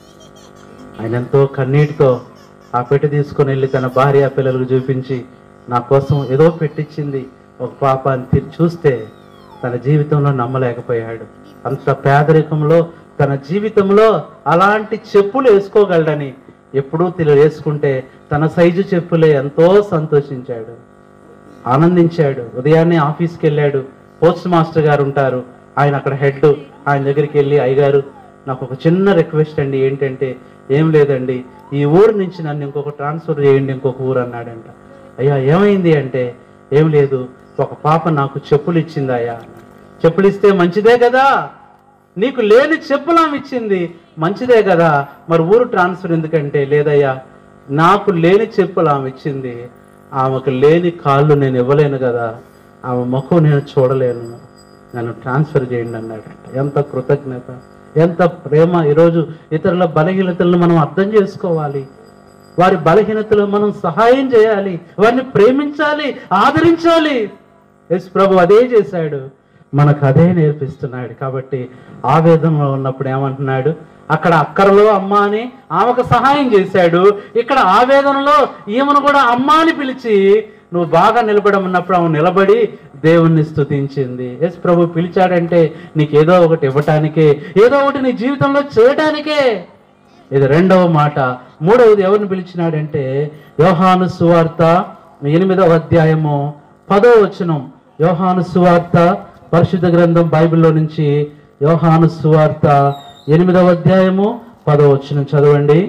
ఆయన ఎంతో కన్నీటితో ఆ పెట్టి తీసుకొని వెళ్ళి తన భార్య పిల్లలకు చూపించి నా కోసం ఏదో పెట్టించింది ఒక పాప అని తిరిగి చూస్తే తన జీవితంలో నమ్మలేకపోయాడు అంత పేదరికంలో తన జీవితంలో అలాంటి చెప్పులు వేసుకోగలడని ఎప్పుడూ తిల వేసుకుంటే తన సైజు చెప్పులే ఎంతో సంతోషించాడు ఆనందించాడు ఉదయాన్నే ఆఫీస్కి వెళ్ళాడు పోస్ట్ మాస్టర్ గారు ఉంటారు ఆయన అక్కడ హెడ్ ఆయన దగ్గరికి వెళ్ళి అయ్యగారు నాకు ఒక చిన్న రిక్వెస్ట్ అండి ఏంటంటే ఏం లేదండి ఈ ఊరు నుంచి నన్ను ఇంకొక ట్రాన్స్ఫర్ చేయండి ఇంకొక ఊరు అన్నాడంట అయ్యా ఏమైంది అంటే ఏం లేదు ఒక పాప నాకు చెప్పులు ఇచ్చింది అయ్యా చెప్పులు ఇస్తే మంచిదే కదా నీకు లేని చెప్పులు ఆమె ఇచ్చింది మంచిదే కదా మరి ఊరు ట్రాన్స్ఫర్ ఎందుకంటే లేదయ్యా నాకు లేని చెప్పులు ఆమె ఇచ్చింది ఆమెకు లేని కాళ్ళు నేను ఇవ్వలేను కదా ఆమె ముఖం నేను చూడలేను నన్ను ట్రాన్స్ఫర్ చేయండి అన్నాడంట ఎంత కృతజ్ఞత ఎంత ప్రేమ ఈరోజు ఇతరుల బలహీనతలను మనం అర్థం చేసుకోవాలి వారి బలహీనతలు మనం సహాయం చేయాలి వారిని ప్రేమించాలి ఆదరించాలి యేసు ప్రభు అదే చేశాడు మనకు అదే నేర్పిస్తున్నాడు కాబట్టి ఆవేదనలో ఉన్నప్పుడు ఏమంటున్నాడు అక్కడ అక్కరలో అమ్మ అని ఆమెకు సహాయం చేశాడు ఇక్కడ ఆవేదనలో ఈమెను కూడా అమ్మ అని పిలిచి నువ్వు బాగా నిలబడమన్నప్పుడు ఆమె నిలబడి దేవుణ్ణి స్తుతించింది ఎస్ ప్రభు పిలిచాడంటే నీకు ఏదో ఒకటి ఇవ్వటానికే ఏదో ఒకటి నీ జీవితంలో చేయటానికే ఇది రెండవ మాట మూడవది ఎవరిని పిలిచినాడంటే యోహాను సువార్త ఎనిమిదవ అధ్యాయము పదో వచనం యోహాను సువార్త పరిశుద్ధ గ్రంథం బైబిల్లో నుంచి యోహాను సువార్త ఎనిమిదవ అధ్యాయము పదో వచనం చదవండి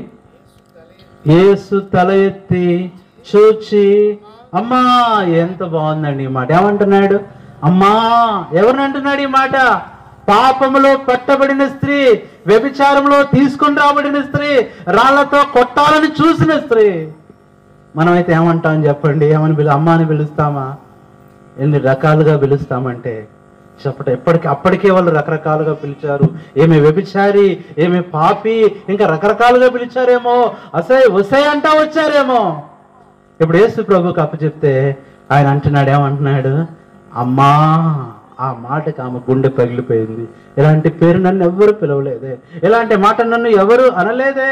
యేసు తల ఎత్తి చూచి అమ్మా ఎంత బాగుందండి ఈ మాట ఏమంటున్నాడు అమ్మా ఎవరిని అంటున్నాడు ఈ మాట పాపములో పట్టబడిన స్త్రీ వ్యభిచారంలో తీసుకుని రాబడిన స్త్రీ రాళ్లతో కొట్టాలని చూసిన స్త్రీ మనమైతే ఏమంటాం చెప్పండి ఏమని పిలు అమ్మ అని పిలుస్తామా ఎన్ని రకాలుగా పిలుస్తామంటే చెప్పట ఎప్పటికి అప్పటికే వాళ్ళు రకరకాలుగా పిలిచారు ఏమి వ్యభిచారి ఏమి పాపి ఇంకా రకరకాలుగా పిలిచారేమో అసే వసే అంటా వచ్చారేమో ఇప్పుడు యేసు ప్రభుకి అప్పచెప్తే ఆయన అంటున్నాడు ఏమంటున్నాడు అమ్మా ఆ మాటకి ఆమె గుండె పగిలిపోయింది ఇలాంటి పేరు నన్ను ఎవ్వరు పిలవలేదే ఇలాంటి మాట నన్ను ఎవరు అనలేదే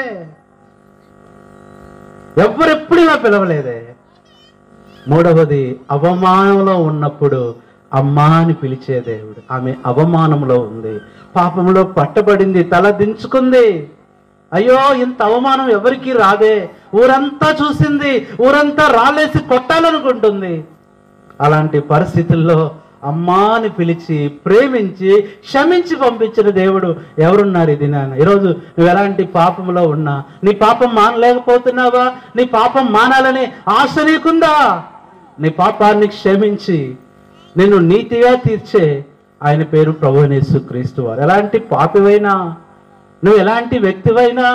ఎవ్వరు ఎప్పుడు ఇలా పిలవలేదే మూడవది అవమానంలో ఉన్నప్పుడు అమ్మా అని పిలిచే దేవుడు ఆమె అవమానంలో ఉంది పాపంలో పట్టబడింది తల దించుకుంది అయ్యో ఇంత అవమానం ఎవరికీ రాదే ఊరంతా చూసింది ఊరంతా రాలేసి కొట్టాలనుకుంటుంది అలాంటి పరిస్థితుల్లో అమ్మా అని పిలిచి ప్రేమించి క్షమించి పంపించిన దేవుడు ఎవరున్నారు ఇది నాన్న ఈరోజు నువ్వు ఎలాంటి పాపంలో ఉన్నా నీ పాపం మానలేకపోతున్నావా నీ పాపం మానాలని ఆశ నీకుందా నీ పాపాన్ని క్షమించి నిన్ను నీతిగా తీర్చే ఆయన పేరు ప్రభునేసు క్రీస్తు వారు ఎలాంటి పాపివైనా నువ్వు ఎలాంటి వ్యక్తివైనా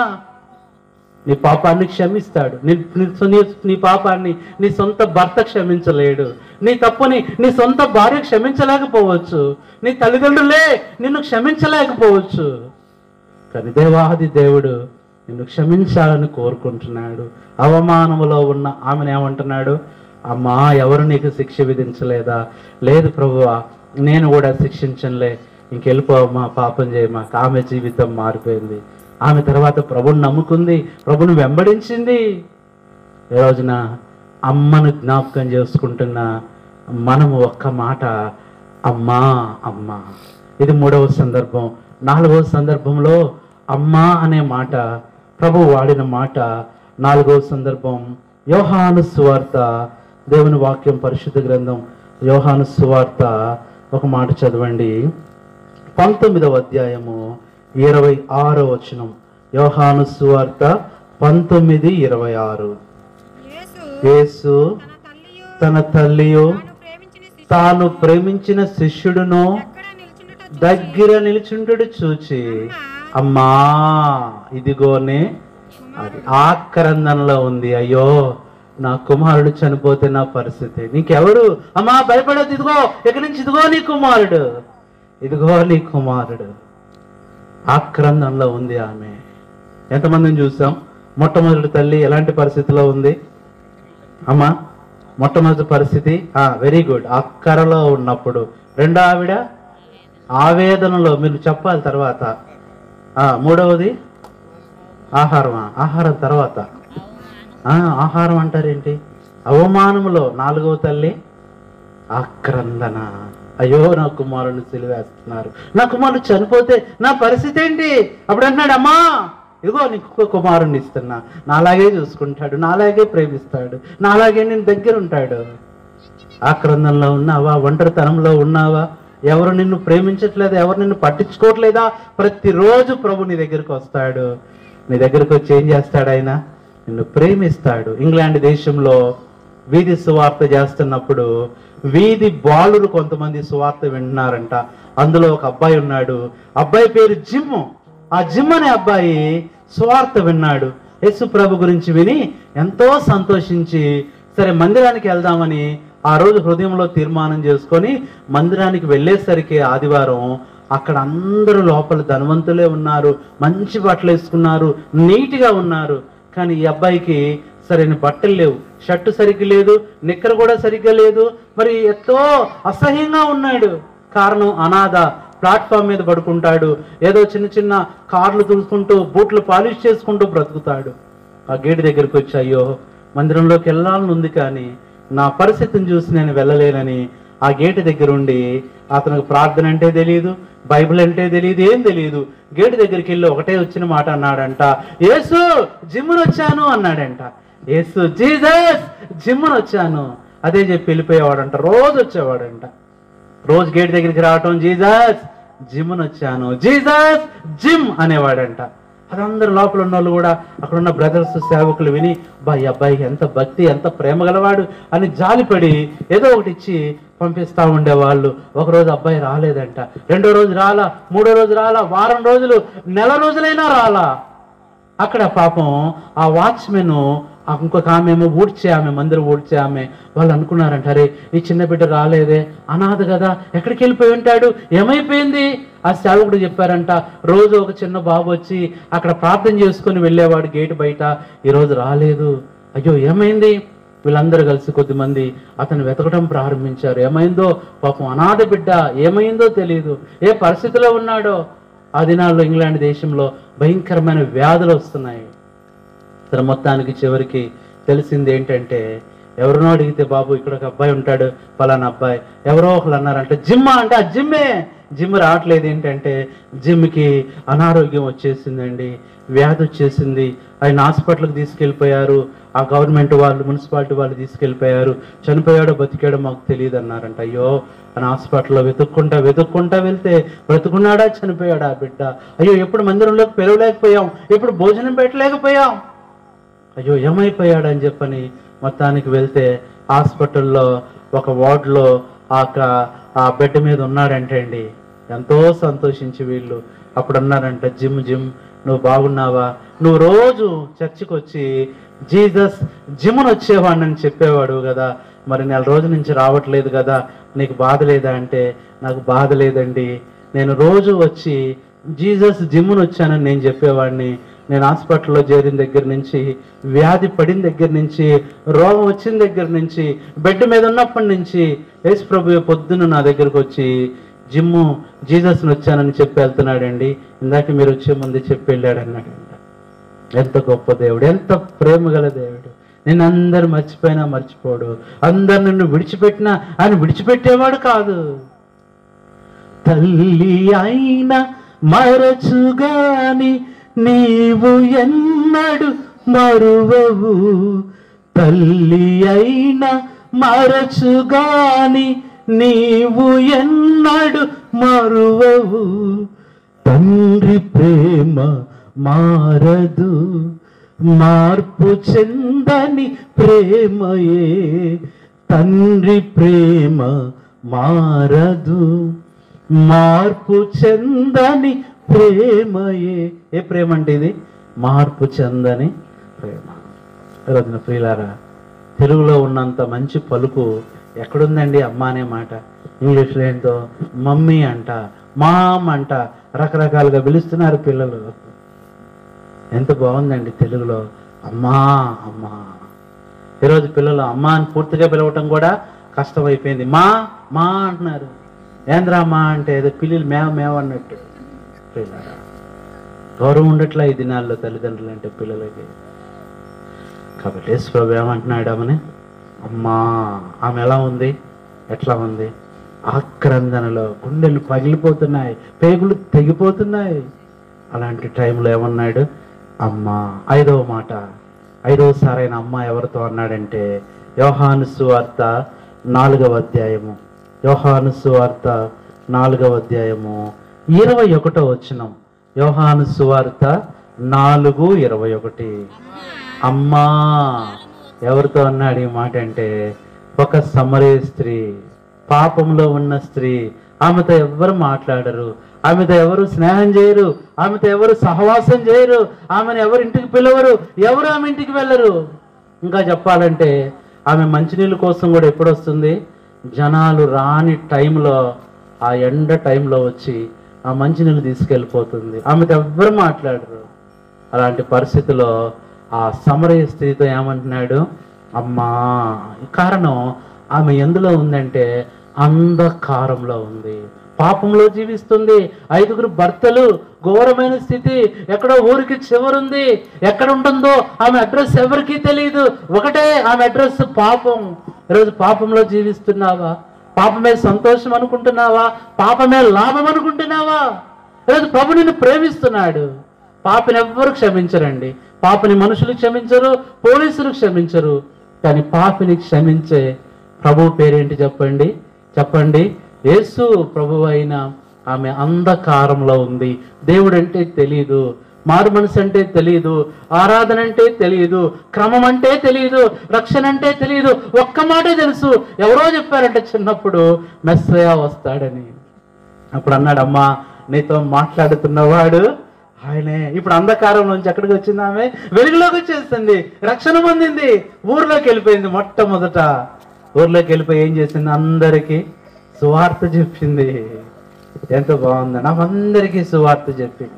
నీ పాపాన్ని క్షమిస్తాడు నీ నీ- నీ- నీ పాపాన్ని నీ సొంత భర్త క్షమించలేడు నీ తప్పుని నీ సొంత భార్య క్షమించలేకపోవచ్చు నీ తల్లిదండ్రులే నిన్ను క్షమించలేకపోవచ్చు కానీ దేవాది దేవుడు నిన్ను క్షమించాలని కోరుకుంటున్నాడు అవమానములో ఉన్న ఆమెను ఏమంటున్నాడు అమ్మా ఎవరు నీకు శిక్ష విధించలేదా లేదు ప్రభువా నేను కూడా శిక్షించనులే ఇంకెళ్ళిపోవమ్మా పాపం చేయమా ఆమె జీవితం మారిపోయింది ఆమె తర్వాత ప్రభుని నమ్ముకుంది ప్రభుని వెంబడించింది ఈ రోజున అమ్మను జ్ఞాపకం చేసుకుంటున్న మనము ఒక్క మాట అమ్మా అమ్మా ఇది మూడవ సందర్భం నాలుగవ సందర్భంలో అమ్మా అనే మాట ప్రభు వాడిన మాట నాలుగవ సందర్భం యోహాను సువార్త దేవుని వాక్యం పరిశుద్ధ గ్రంథం యోహాను సువార్త ఒక మాట చదవండి పంతొమ్మిదవ అధ్యాయము ఇరవై ఆరో వచనం యోహాను సువార్త పంతొమ్మిది ఇరవై ఆరు యేసు యేసు తన తల్లియు తన తల్లియు తాను ప్రేమించిన శిష్యుడు తాను ప్రేమించిన శిష్యుడును ఎక్కడ నిలుచుండుట దగ్గర నిల్చుంటుడు చూచి అమ్మా ఇదిగోనే అది ఆక్రందనలో ఉంది అయ్యో నా కుమారుడు చనిపోతే నా పరిస్థితి నీకెవరు అమ్మా భయపడద్దు ఇదిగో ఇక్కడి నుంచి ఇదిగో నీ కుమారుడు ఇదిగో నీ కుమారుడు ఆక్రందంలో ఉంది ఆమె ఎంతమందిని చూసాం మొట్టమొదటి తల్లి ఎలాంటి పరిస్థితిలో ఉంది అమ్మా మొట్టమొదటి పరిస్థితి వెరీ గుడ్ అక్కరలో ఉన్నప్పుడు రెండో ఆవిడ ఆవేదనలో మీరు చెప్పాలి తర్వాత ఆ, మూడవది ఆహారమా ఆహారం తర్వాత ఆ, ఆహారం అంటారేంటి అవమానములో నాలుగవ తల్లి ఆక్రందన అయ్యో నా కుమారుని సిలివేస్తున్నారు నా కుమారుడు చనిపోతే నా పరిస్థితి ఏంటి అప్పుడు అంటున్నాడు అమ్మా ఇదిగో నీకు ఒక కుమారుని ఇస్తున్నా నాలాగే చూసుకుంటాడు నాలాగే ప్రేమిస్తాడు నాలాగే నేను దగ్గర ఉంటాడు ఆక్రందంలో ఉన్నావా ఒంటరితనంలో ఉన్నావా ఎవరు నిన్ను ప్రేమించట్లేదా ఎవరు నిన్ను పట్టించుకోవట్లేదా ప్రతిరోజు ప్రభు నీ దగ్గరికి వస్తాడు నీ దగ్గరికి వచ్చి ఏం చేస్తాడు ఆయన నిన్ను ప్రేమిస్తాడు ఇంగ్లాండ్ దేశంలో వీధి సువార్త చేస్తున్నప్పుడు వీధి బాలురు కొంతమంది సువార్త వింటున్నారంట అందులో ఒక అబ్బాయి ఉన్నాడు అబ్బాయి పేరు జిమ్ ఆ జిమ్ అనే అబ్బాయి సువార్త విన్నాడు యేసు ప్రభు గురించి విని ఎంతో సంతోషించి సరే మందిరానికి వెళ్దామని ఆ రోజు హృదయంలో తీర్మానం చేసుకొని మందిరానికి వెళ్ళేసరికి ఆదివారం అక్కడ అందరూ లోపల ధనవంతులే ఉన్నారు మంచి బట్టలు వేసుకున్నారు నీట్గా ఉన్నారు కానీ ఈ అబ్బాయికి సరైన బట్టలు లేవు షర్టు సరిగ్గా లేదు నిక్కర కూడా సరిగ్గా లేదు మరి ఎంతో అసహ్యంగా ఉన్నాడు కారణం అనాథ ప్లాట్ఫామ్ మీద పడుకుంటాడు ఏదో చిన్న చిన్న కార్లు తుడుచుకుంటూ బూట్లు పాలిష్ చేసుకుంటూ బ్రతుకుతాడు ఆ గేటు దగ్గరికి వచ్చి అయ్యో మందిరంలోకి వెళ్ళాలని ఉంది కానీ నా పరిస్థితిని చూసి నేను వెళ్ళలేనని ఆ గేటు దగ్గర ఉండి అతనికి ప్రార్థన అంటే తెలియదు బైబిల్ అంటే తెలియదు ఏం తెలియదు గేటు దగ్గరికి వెళ్ళి ఒకటే వచ్చిన మాట అన్నాడంట యేసు జిమ్మును వచ్చాను అన్నాడంట యేసు జీసస్ జిమ్మును వచ్చాను అదే చెప్పి వెళ్ళిపోయేవాడంట రోజు వచ్చేవాడంట రోజు గేట్ దగ్గరికి రావటం జీసస్ జిమ్ వచ్చాను జీసస్ జిమ్ అనేవాడంట అదందరూ లోపల ఉన్న వాళ్ళు కూడా అక్కడ ఉన్న బ్రదర్స్ సేవకులు విని బా ఈ అబ్బాయికి ఎంత భక్తి ఎంత ప్రేమ గలవాడు అని జాలిపడి ఏదో ఒకటి ఇచ్చి పంపిస్తా ఉండేవాళ్ళు ఒక రోజు అబ్బాయి రాలేదంట రెండో రోజు రాలా మూడో రోజు రాలా వారం రోజులు నెల రోజులైనా రాలా అక్కడ పాపం ఆ వాచ్మెన్ ఇంకొక ఆమె ఏమో ఊడ్చే ఆమె మందిరం ఊడ్చే ఆమె వాళ్ళు అనుకున్నారంట అరే ఈ చిన్న బిడ్డ రాలేదే అనాథ కదా ఎక్కడికి వెళ్ళిపోయి ఉంటాడు ఏమైపోయింది ఆ సేవకుడు చెప్పారంట రోజు ఒక చిన్న బాబు వచ్చి అక్కడ ప్రార్థన చేసుకొని వెళ్ళేవాడు గేటు బయట ఈరోజు రాలేదు అయ్యో ఏమైంది వీళ్ళందరూ కలిసి కొద్దిమంది అతను వెతకడం ప్రారంభించారు ఏమైందో పాపం అనాథ బిడ్డ ఏమైందో తెలియదు ఏ పరిస్థితిలో ఉన్నాడో ఆ దినాల్లో ఇంగ్లాండ్ దేశంలో భయంకరమైన వ్యాధులు వస్తున్నాయి అసలు మొత్తానికి చివరికి తెలిసింది ఏంటంటే ఎవరినో అడిగితే బాబు ఇక్కడ ఒక అబ్బాయి ఉంటాడు పలానా అబ్బాయి ఎవరో ఒకరు అన్నారంటే జిమ్మా అంటే ఆ జిమ్మే జిమ్ రావట్లేదు ఏంటంటే జిమ్కి అనారోగ్యం వచ్చేసిందండి వ్యాధి వచ్చేసింది ఆయన హాస్పిటల్కి తీసుకెళ్ళిపోయారు ఆ గవర్నమెంట్ వాళ్ళు మున్సిపాలిటీ వాళ్ళు తీసుకెళ్ళిపోయారు చనిపోయాడో బతికాడో మాకు తెలియదు అన్నారంట అయ్యో అని హాస్పిటల్లో వెతుక్కుంటా వెతుక్కుంటా వెళ్తే బ్రతుకున్నాడా చనిపోయాడా ఆ బిడ్డ అయ్యో ఎప్పుడు మందిరంలోకి పిలవలేకపోయాం ఎప్పుడు భోజనం పెట్టలేకపోయాం అయ్యో ఏమైపోయాడని చెప్పని మొత్తానికి వెళ్తే హాస్పిటల్లో ఒక వార్డులో ఆ క- ఆ బెడ్ మీద ఉన్నాడంటే అండి ఎంతో సంతోషించి వీళ్ళు అప్పుడు అన్నారంట జిమ్ జిమ్ నువ్వు బాగున్నావా నువ్వు రోజు చర్చికి వచ్చి జీసస్ జిమ్ను వచ్చేవాడిని చెప్పేవాడు కదా మరి నెల రోజుల నుంచి రావట్లేదు కదా నీకు బాధ లేదా అంటే నాకు బాధ లేదండి నేను రోజు వచ్చి జీసస్ జిమ్ను వచ్చానని నేను చెప్పేవాడిని నేను హాస్పిటల్లో చేరిన దగ్గర నుంచి వ్యాధి పడిన దగ్గర నుంచి రోగం వచ్చిన దగ్గర నుంచి బెడ్ మీద ఉన్నప్పటి నుంచి యేసు ప్రభు పొద్దున్న నా దగ్గరకు వచ్చి జిమ్ము జీసస్ని వచ్చానని చెప్పి వెళ్తున్నాడండి ఇందాక మీరు వచ్చే ముందు చెప్పి వెళ్ళాడు అన్నాడంట ఎంత గొప్ప దేవుడు ఎంత ప్రేమ గల దేవుడు నేను అందరు మర్చిపోయినా మర్చిపోడు అందరు నిన్ను విడిచిపెట్టినా ఆయన విడిచిపెట్టేవాడు కాదు తల్లి అయిన మరచుగాని నీవు ఎన్నడు మరువవు తల్లి అయిన మరచుగాని నీవు ఎన్నడు మరువవు తండ్రి ప్రేమ మారదు మార్పు చెందని ప్రేమయే తండ్రి ప్రేమ మారదు మార్పు చెందని ప్రేమయే ఏ ప్రేమ అంటే ఇది మార్పు చెందని ప్రేమ రోజున ప్రియులారా తెలుగులో ఉన్నంత మంచి పలుకు ఎక్కడుందండి అమ్మ అనే మాట ఇంగ్లీష్లో ఏంటో మమ్మీ అంట మామ్ అంట రకరకాలుగా పిలుస్తున్నారు పిల్లలు ఎంత బాగుందండి తెలుగులో అమ్మా అమ్మా ఈరోజు పిల్లలు అమ్మ అని పూర్తిగా పిలవటం కూడా కష్టమైపోయింది మా మా అంటున్నారు ఏంద్రా మా అంటే ఏదో పిల్లలు మేవ మేవ అన్నట్టు పిల్లరా గౌరవం ఉండట్లా ఈ దినాల్లో తల్లిదండ్రులు అంటే పిల్లలకి కాబట్టి యేసుప్రభు ఏమంటున్నాడు ఆమెని అమ్మా ఆమె ఎలా ఉంది ఎట్లా ఉంది ఆక్రందనలో గుండెలు పగిలిపోతున్నాయి పేగులు తెగిపోతున్నాయి అలాంటి టైంలో ఏమన్నాడు అమ్మా ఐదవ మాట ఐదవసారి ఆయన అమ్మ ఎవరితో అన్నాడంటే యోహాను సువార్త నాలుగవ అధ్యాయము యోహాను సువార్త నాలుగవ అధ్యాయము ఇరవై ఒకటో వచ్చినం యోహాను సువార్త నాలుగు ఇరవై ఒకటి అమ్మా ఎవరితో అన్నాడు ఈ మాట అంటే ఒక సమరే స్త్రీ పాపంలో ఉన్న స్త్రీ ఆమెతో ఎవరు మాట్లాడరు ఆమెతో ఎవరు స్నేహం చేయరు ఆమెతో ఎవరు సహవాసం చేయరు ఆమెను ఎవరు ఇంటికి పిలవరు ఎవరు ఆమె ఇంటికి వెళ్ళరు ఇంకా చెప్పాలంటే ఆమె మంచినీళ్ళ కోసం కూడా ఎప్పుడు వస్తుంది జనాలు రాని టైంలో ఆ ఎండ టైంలో వచ్చి ఆ మంచినీళ్ళు తీసుకెళ్ళిపోతుంది ఆమెతో ఎవ్వరు మాట్లాడరు అలాంటి పరిస్థితిలో ఆ సమరయ స్త్రీతో ఏమంటున్నాడు అమ్మా ఈ కారణం ఆమె ఎందులో ఉందంటే అంధకారంలో ఉంది పాపంలో జీవిస్తుంది ఐదుగురు భర్తలు ఘోరమైన స్థితి ఎక్కడో ఊరికి చివరుంది ఎక్కడ ఉంటుందో ఆమె అడ్రస్ ఎవరికీ తెలియదు ఒకటే ఆమె అడ్రస్ పాపం ఈరోజు పాపంలో జీవిస్తున్నావా పాపమే సంతోషం అనుకుంటున్నావా పాపమే లాభం అనుకుంటున్నావా ఈరోజు ప్రభు నిన్ను ప్రేమిస్తున్నాడు పాపని ఎవ్వరు క్షమించరండి పాపని మనుషులు క్షమించరు పోలీసులు క్షమించరు కానీ పాపిని క్షమించే ప్రభు పేరేంటి చెప్పండి చెప్పండి యేసు ప్రభు అయిన ఆమె అంధకారంలో ఉంది దేవుడు అంటే తెలియదు మారు మనసు అంటే తెలియదు ఆరాధన అంటే తెలియదు క్రమం అంటే తెలియదు రక్షణ అంటే తెలియదు ఒక్క మాటే తెలుసు ఎవరో చెప్పారంటే చిన్నప్పుడు మెస్సయ వస్తాడని అప్పుడు అన్నాడు అమ్మా నీతో మాట్లాడుతున్నవాడు ఆయనే ఇప్పుడు అంధకారం నుంచి ఎక్కడికి వచ్చింది ఆమె వెలుగులోకి వచ్చేసింది రక్షణ పొందింది ఊర్లోకి వెళ్ళిపోయింది మొట్టమొదట ఊర్లోకి వెళ్ళిపోయి ఏం చేసింది అందరికీ సువార్త చెప్పింది ఎంత బాగుంది నాకు అందరికీ సువార్త చెప్పింది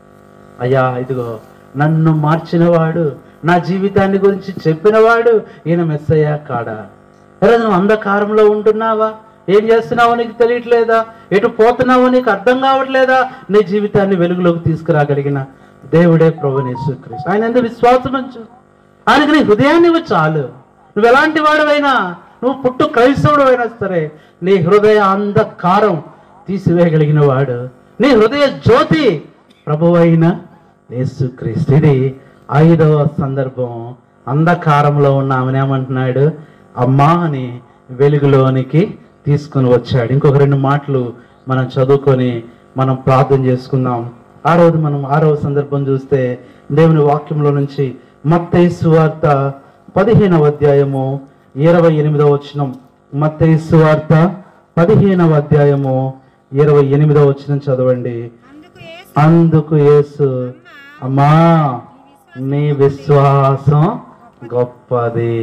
అయ్యా ఇదిగో నన్ను మార్చినవాడు నా జీవితాన్ని గురించి చెప్పినవాడు ఈయన మెస్సయ్యా కాడా అరే నువ్వు అంధకారంలో ఉంటున్నావా ఏం చేస్తున్నావో నీకు తెలియట్లేదా ఎటు పోతున్నావో నీకు అర్థం కావట్లేదా నీ జీవితాన్ని వెలుగులోకి తీసుకురాగలిగిన దేవుడే ప్రభు యేసుక్రీస్తు ఆయన ఎందుకు విశ్వాసం ఉంచు ఆయనకి నీ హృదయాన్ని ఇవ్వు చాలు నువ్వు ఎలాంటి వాడువైనా నువ్వు పుట్టు క్రైస్తవుడు అయినా సరే నీ హృదయ అంధకారం తీసివేయగలిగిన వాడు నీ హృదయ జ్యోతి ప్రభువైన యేసుక్రీస్తు ఇది ఐదవ సందర్భం అంధకారంలో ఉన్న ఆమెను ఏమంటున్నాడు అమ్మా అని వెలుగులోనికి తీసుకుని వచ్చాడు ఇంకొక రెండు మాటలు మనం చదువుకొని మనం ప్రార్థన చేసుకుందాం ఆ రోజు మనం ఆరవ సందర్భం చూస్తే దేవుని వాక్యంలో నుంచి మత్తయి సువార్త పదిహేనవ అధ్యాయము ఇరవై ఎనిమిదవ వచనం మత్తయి సువార్త పదిహేనవ అధ్యాయము ఇరవై ఎనిమిదవ వచనం చదవండి అందుకు యేసు అందుకు యేసు అమ్మా నీ విశ్వాసం గొప్పది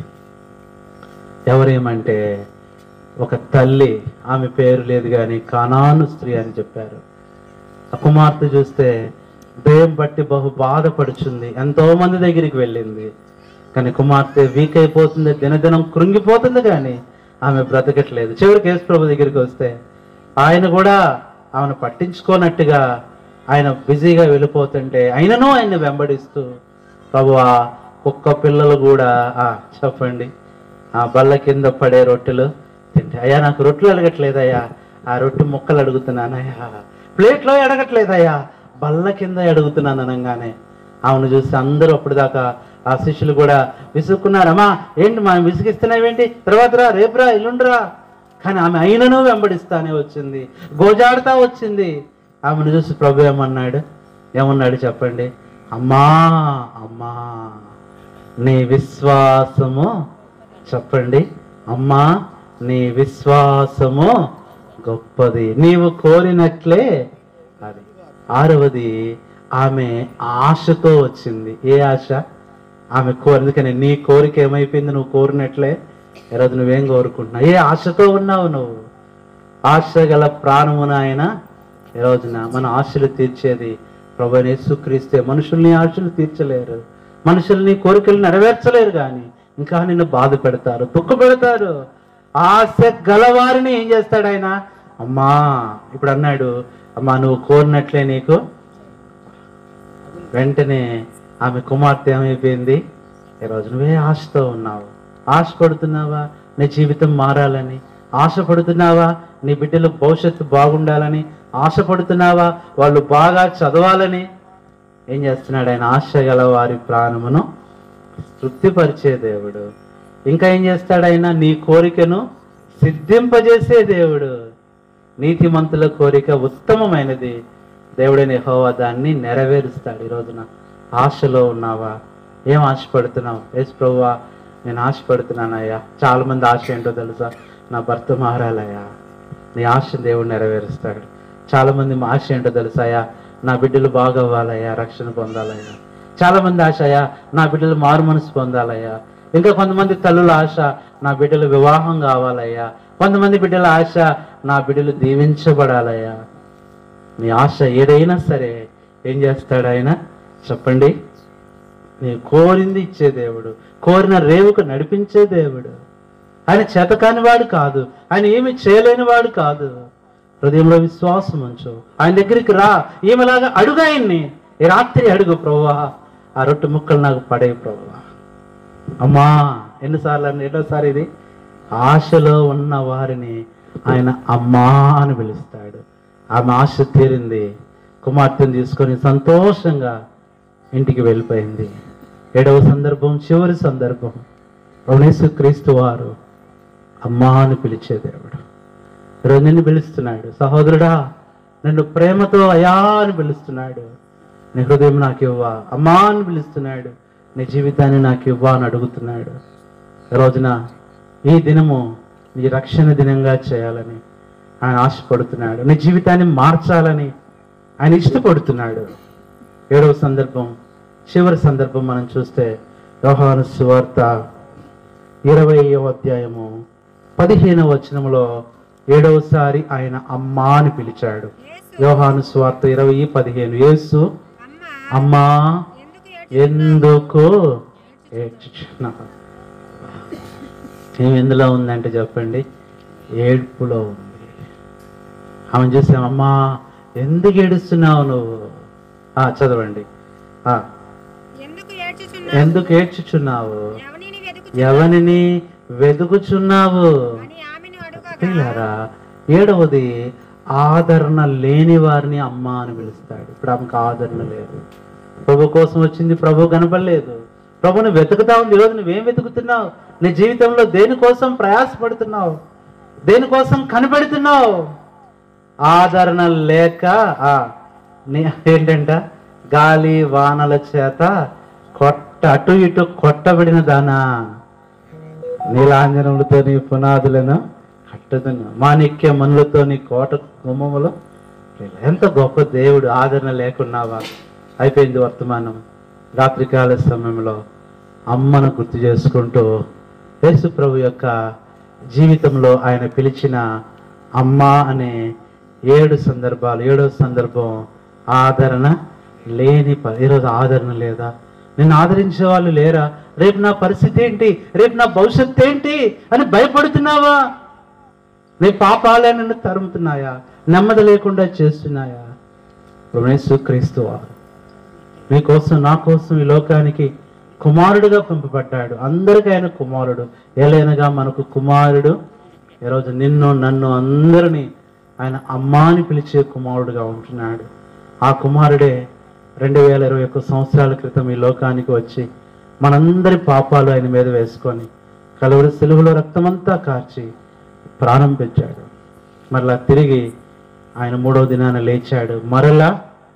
ఎవరేమంటే ఒక తల్లి ఆమె పేరు లేదు కానీ కానాను స్త్రీ అని చెప్పారు ఆ కుమార్తె చూస్తే దయ్యం బట్టి బహు బాధపడుచుంది ఎంతో మంది దగ్గరికి వెళ్ళింది కానీ కుమార్తె వీక్ అయిపోతుంది దినదినం కృంగిపోతుంది కానీ ఆమె బ్రతకట్లేదు చివరికి యేసు ప్రభు దగ్గరికి వస్తే ఆయన కూడా ఆమెను పట్టించుకోనట్టుగా ఆయన బిజీగా వెళ్ళిపోతుంటే ఆయనను ఆయన్ని వెంబడిస్తూ ప్రభువా కుక్క పిల్లలు కూడా ఆ చెప్పండి ఆ బల్ల కింద పడే రొట్టెలు తింటే అయ్యా నాకు రొట్టెలు అడగట్లేదయ్యా ఆ రొట్టె ముక్కలు అడుగుతున్నానయ్యా ప్లేట్లో అడగట్లేదయ్యా బల్ల కింద అడుగుతున్నాను అనగానే ఆమెను చూసి అందరూ అప్పుడు దాకా ఆ శిష్యులు కూడా విసుక్కున్నారమ్మా ఏంటి మా విసిగిస్తున్నావేంటి తర్వాత రా రేపురా ఎల్లుండిరా కానీ ఆమె అయినను వెంబడిస్తానే వచ్చింది గోజాడుతా వచ్చింది ఆమెను చూసి ప్రభు ఏమన్నాడు ఏమన్నాడు చెప్పండి అమ్మా అమ్మా నీ విశ్వాసము చెప్పండి అమ్మా నీ విశ్వాసము గొప్పది నీవు కోరినట్లే అది ఆరవది ఆమె ఆశతో వచ్చింది ఏ ఆశ ఆమె కోరి అందుకని నీ కోరిక ఏమైపోయింది నువ్వు కోరినట్లే ఈరోజు నువ్వేం కోరుకుంటున్నావు ఏ ఆశతో ఉన్నావు నువ్వు ఆశ గల ప్రాణమున ఆయన ఈ రోజున మన ఆశలు తీర్చేది ప్రభు యేసుక్రీస్తే మనుషుల్ని ఆశలు తీర్చలేరు మనుషుల్ని కోరికలు నెరవేర్చలేరు కానీ ఇంకా నిన్ను బాధ పెడతారు దుఃఖ పెడతారు ఆశ గలవారిని ఏం చేస్తాడు ఆయన అమ్మా ఇప్పుడు అన్నాడు అమ్మా నువ్వు కోరినట్లే నీకు వెంటనే ఆమె కుమార్తె ఏమైపోయింది ఈరోజు నువ్వే ఆశతో ఉన్నావు ఆశ పడుతున్నావా నీ జీవితం మారాలని ఆశపడుతున్నావా నీ బిడ్డల భవిష్యత్తు బాగుండాలని ఆశపడుతున్నావా వాళ్ళు బాగా చదవాలని ఏం చేస్తున్నాడు ఆయన ఆశ గల వారి ప్రాణమును తృప్తిపరిచే దేవుడు ఇంకా ఏం చేస్తాడు ఆయన నీ కోరికను సిద్ధింపజేసే దేవుడు నీతిమంతుల కోరిక ఉత్తమమైనది దేవుడైన యెహోవా దాన్ని నెరవేరుస్తాడు ఈ రోజున ఆశలో ఉన్నావా ఏం ఆశపడుతున్నావు యేసు ప్రభువా నేను ఆశపడుతున్నానయ్యా చాలా మంది ఆశ ఏంటో తెలుసా నా భర్త మారాలయ్యా నీ ఆశ దేవుడు నెరవేరుస్తాడు చాలా మంది మా ఆశ ఏంటో తెలుసాయా నా బిడ్డలు బాగవ్వాలయ్యా రక్షణ పొందాలయ్యా చాలా మంది ఆశ అయ్యా నా బిడ్డలు మారు మనసు పొందాలయ్యా ఇంకా కొంతమంది తల్లుల ఆశ నా బిడ్డలు వివాహం కావాలయ్యా కొంతమంది బిడ్డల ఆశ నా బిడ్డలు దీవించబడాలయ్యా నీ ఆశ ఏదైనా సరే ఏం చేస్తాడు ఆయన చెప్పండి నీ కోరింది ఇచ్చే దేవుడు కోరిన రేవుకు నడిపించే దేవుడు ఆయన చేతకాని వాడు కాదు ఆయన ఏమి చేయలేని వాడు కాదు హృదయంలో విశ్వాసం ఉంచు ఆయన దగ్గరికి రా ఈమెలాగా అడుగు ఆయన్ని ఈ రాత్రి అడుగు ప్రభువా ఆ రొట్టె ముక్కలు నాకు పడే ప్రభువా అమ్మా ఎన్నిసార్లు అన్న ఎన్నోసారి ఇది ఆశలో ఉన్న వారిని ఆయన అమ్మా అని పిలుస్తాడు ఆమె ఆశ తీరింది కుమార్తెను తీసుకొని సంతోషంగా ఇంటికి వెళ్ళిపోయింది ఏడవ సందర్భం చివరి సందర్భం రమణేశ్వర క్రీస్తు వారు అమ్మా అని పిలిచే దేవుడు ఈరోజు నిన్ను పిలుస్తున్నాడు సహోదరుడా నిన్ను ప్రేమతో అయా అని పిలుస్తున్నాడు నీ హృదయం నాకు ఇవ్వా అమ్మా అని పిలుస్తున్నాడు నీ జీవితాన్ని నాకు ఇవ్వా అని అడుగుతున్నాడు ఈ రోజున ఈ దినము నీ రక్షణ దినంగా చేయాలని ఆయన ఆశపడుతున్నాడు నీ జీవితాన్ని మార్చాలని ఆయన ఇష్టపడుతున్నాడు ఏడవ సందర్భం చివరి సందర్భం మనం చూస్తే యోహాను సువార్త ఇరవయవ అధ్యాయము పదిహేనవ వచనములో ఏడవసారి ఆయన అమ్మా అని పిలిచాడు యేసు యోహాను సువార్త ఇరవై పదిహేను యేసు అమ్మా అమ్మా ఎందుకు ఏడ్చు ఎందుకు ఏడ్చుచున్నావు ఏం ఎందులో ఉందంటే చెప్పండి ఏడ్పులో ఉంది ఆమె చూసాం అమ్మా ఎందుకు ఏడుస్తున్నావు నువ్వు ఆ చదవండి ఆ ఎందుకు ఏడ్చుచున్నావు ఎందుకు ఏడ్చుచున్నావు ఎవనిని వెతుకు ఎవరిని వెతుకుచున్నావు అని ఆమెను అడుగగా ప్రియులారా ఏడవది ఆదరణ లేని వారిని అమ్మ అని పిలుస్తాడు ఇప్పుడు ఆమెకు ఆదరణ లేదు ప్రభు కోసం వచ్చింది ప్రభు కనపడలేదు ప్రభుని వెతుకుతా ఉంది ఈరోజు నువ్వేం వెతుకుతున్నావు నీ జీవితంలో దేనికోసం ప్రయాసపడుతున్నావు దేనికోసం కనిపెడుతున్నావు ఆదరణ లేక ఆ, నీ- ఏంటంట గాలి వానల చేత కొట్ట అటు ఇటు కొట్టబడిన దానా నీలాంజనములతో నీ పునాదులను కట్టుదును మాణిక్య మనులతో నీ కోట గుమ్మములు ఎంత గొప్ప దేవుడు ఆదరణ లేకున్నావా అయిపోయింది వర్తమానం రాత్రికాల సమయంలో అమ్మను గుర్తు చేసుకుంటూ యేసు ప్రభు యొక్క జీవితంలో ఆయన పిలిచిన అమ్మ అనే ఏడు సందర్భాలు ఏడో సందర్భం ఆదరణ లేని ప- ఈరోజు ఆదరణ లేదా నిన్ను ఆదరించే వాళ్ళు లేరా రేపు నా పరిస్థితి ఏంటి రేపు నా భవిష్యత్తు ఏంటి అని భయపడుతున్నావా నీ పాపాలే నిన్ను తరుముతున్నాయా నెమ్మది లేకుండా చేస్తున్నాయా క్రీస్తు వారు నీ కోసం నా కోసం ఈ లోకానికి కుమారుడుగా పంపబడ్డాడు అందరికీ ఆయన కుమారుడు ఏలైనగా మనకు కుమారుడు ఈరోజు నిన్ను నన్ను అందరినీ ఆయన అమ్మాని పిలిచే కుమారుడుగా ఉంటున్నాడు ఆ కుమారుడే రెండు వేల ఇరవై ఒక్క సంవత్సరాల క్రితం ఈ లోకానికి వచ్చి మనందరి పాపాలు ఆయన మీద వేసుకొని కలువరి సెలువులో రక్తమంతా కార్చి ప్రాణం పెంచాడు మరలా తిరిగి ఆయన మూడో దినాన లేచాడు మరలా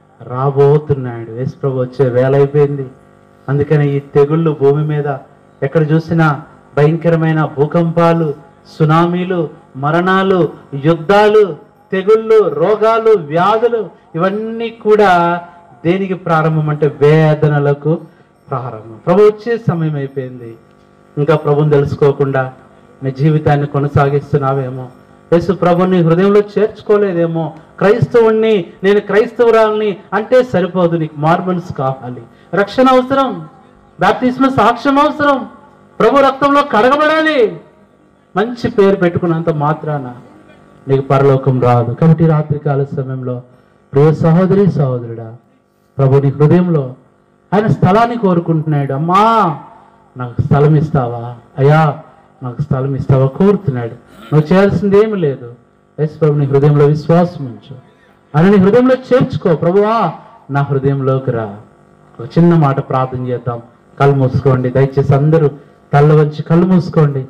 రాబోతున్నాడు యేసుప్రభు వచ్చే వేల అయిపోయింది అందుకని ఈ తెగుళ్ళు భూమి మీద ఎక్కడ చూసినా భయంకరమైన భూకంపాలు సునామీలు మరణాలు యుద్ధాలు తెగుళ్ళు రోగాలు వ్యాధులు ఇవన్నీ కూడా దేనికి ప్రారంభం అంటే వేదనలకు ప్రారంభం ప్రభు వచ్చే సమయం అయిపోయింది ఇంకా ప్రభుని తెలుసుకోకుండా నీ జీవితాన్ని కొనసాగిస్తున్నావేమో యేసు ప్రభుని హృదయంలో చేర్చుకోలేదేమో క్రైస్తవుణ్ణి నేను క్రైస్తవురాల్ని అంటే సరిపోదు నీకు మార్మన్స్ కావాలి రక్షణ అవసరం బాప్తిస్మ సాక్ష్యం అవసరం ప్రభు రక్తంలో కడగబడాలి మంచి పేరు పెట్టుకున్నంత మాత్రాన నీకు పరలోకం రాదు కాబట్టి ఈ రాత్రికాల సమయంలో ప్రియ సహోదరి సహోదరుడా ప్రభు నీ హృదయంలో ఆయన స్థలాన్ని కోరుకుంటున్నాడు అమ్మా నాకు స్థలం ఇస్తావా అయ్యా నాకు స్థలం ఇస్తావా కోరుతున్నాడు నువ్వు చేయాల్సింది ఏమి లేదు ఎస్ ప్రభు నీ హృదయంలో విశ్వాసం ఉంచు ఆయన నీ హృదయంలో చేర్చుకో ప్రభువా నా హృదయంలోకి రా ఒక చిన్న మాట ప్రార్థన చేద్దాం కళ్ళు మూసుకోండి దయచేసి అందరూ తల్ల వంచి కళ్ళు మూసుకోండి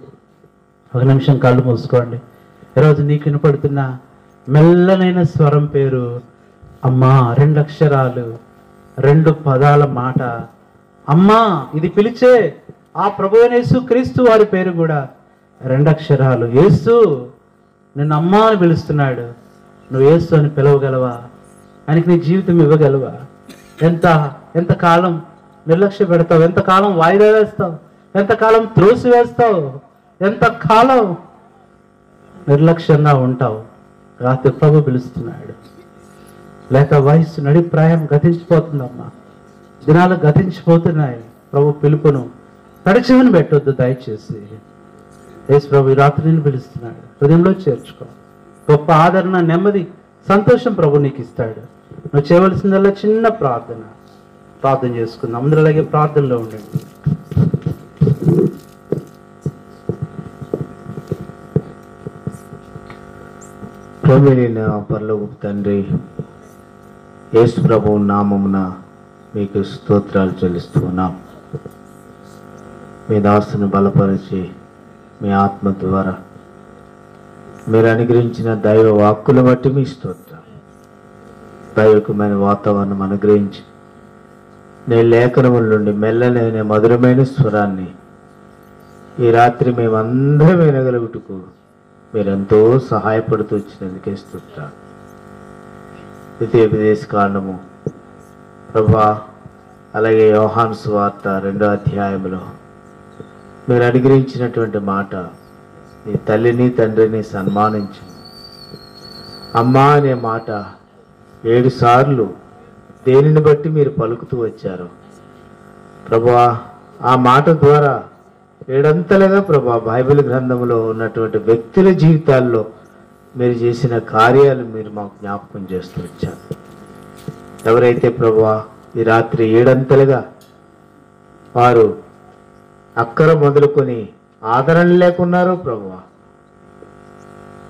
ఒక నిమిషం కళ్ళు మూసుకోండి ఈరోజు నీకు వినపడుతున్న మెల్లనైన స్వరం పేరు అమ్మా రెండు అక్షరాలు రెండు పదాల మాట అమ్మా ఇది పిలిచే ఆ ప్రభువనేసు క్రీస్తు వారి పేరు కూడా రెండు అక్షరాలు యేసు నిన్ను అమ్మా అని పిలుస్తున్నాడు నువ్వు యేసు అని పిలవగలవా ఆయనకి నీ జీవితం ఇవ్వగలవా ఎంత ఎంత కాలం నిర్లక్ష్య పెడతావు ఎంత కాలం వాయిదా వేస్తావు ఎంతకాలం త్రోసి వేస్తావు ఎంత కాలం నిర్లక్ష్యంగా ఉంటావు రాత్రి ప్రభు పిలుస్తున్నాడు లేక వయస్సు నడి ప్రాయం గతించిపోతుందమ్మా దినాలు గతించిపోతున్నాయి ప్రభు పిలుపును తడిచివని పెట్టొద్దు దయచేసి యేసు ప్రభు ఈ రాత్రి నేను పిలుస్తున్నాడు హృదయంలో చేర్చుకో గొప్ప ఆదరణ నెమ్మది సంతోషం ప్రభు నీకు ఇస్తాడు నువ్వు చేయవలసిందల్లా చిన్న ప్రార్థన ప్రార్థన చేసుకుందాం అందరూ అలాగే ప్రార్థనలో ఉండండి ప్రభువైన పరలోక తండ్రి యేసు ప్రభు నామమున మీకు స్తోత్రాలు చెల్లిస్తున్నాం మీ దాసును బలపరిచి మీ ఆత్మ ద్వారా మీరు అనుగ్రహించిన దైవ వాక్కులు బట్టి మీ స్తోత్రం దైవకమైన వాతావరణం అనుగ్రహించి నీ లేఖనముల నుండి మెల్లనైన మధురమైన స్వరాన్ని ఈ రాత్రి మేమందరం వినగలుగుటకు మీరెంతో సహాయపడుతూ వచ్చినందుకే స్తోత్రాలు ద్వితీయోపదేశ కాండము ప్రభా అలాగే యోహాను సువార్త రెండో అధ్యాయంలో మీరు అనుగ్రహించినటువంటి మాట నీ తల్లిని తండ్రిని సన్మానించు అమ్మా అనే మాట ఏడు సార్లు దేనిని బట్టి మీరు పలుకుతూ వచ్చారు ప్రభా ఆ మాట ద్వారా ఏడంతలుగా ప్రభా బైబిల్ గ్రంథంలో ఉన్నటువంటి వ్యక్తుల జీవితాల్లో మీరు చేసిన కార్యాలు మీరు మాకు జ్ఞాపకం చేస్తూ వచ్చారు ఎవరైతే ప్రభా ఈ రాత్రి ఏడంతలుగా వారు అక్కర మొదలుకొని ఆదరణ లేకున్నారో ప్రభా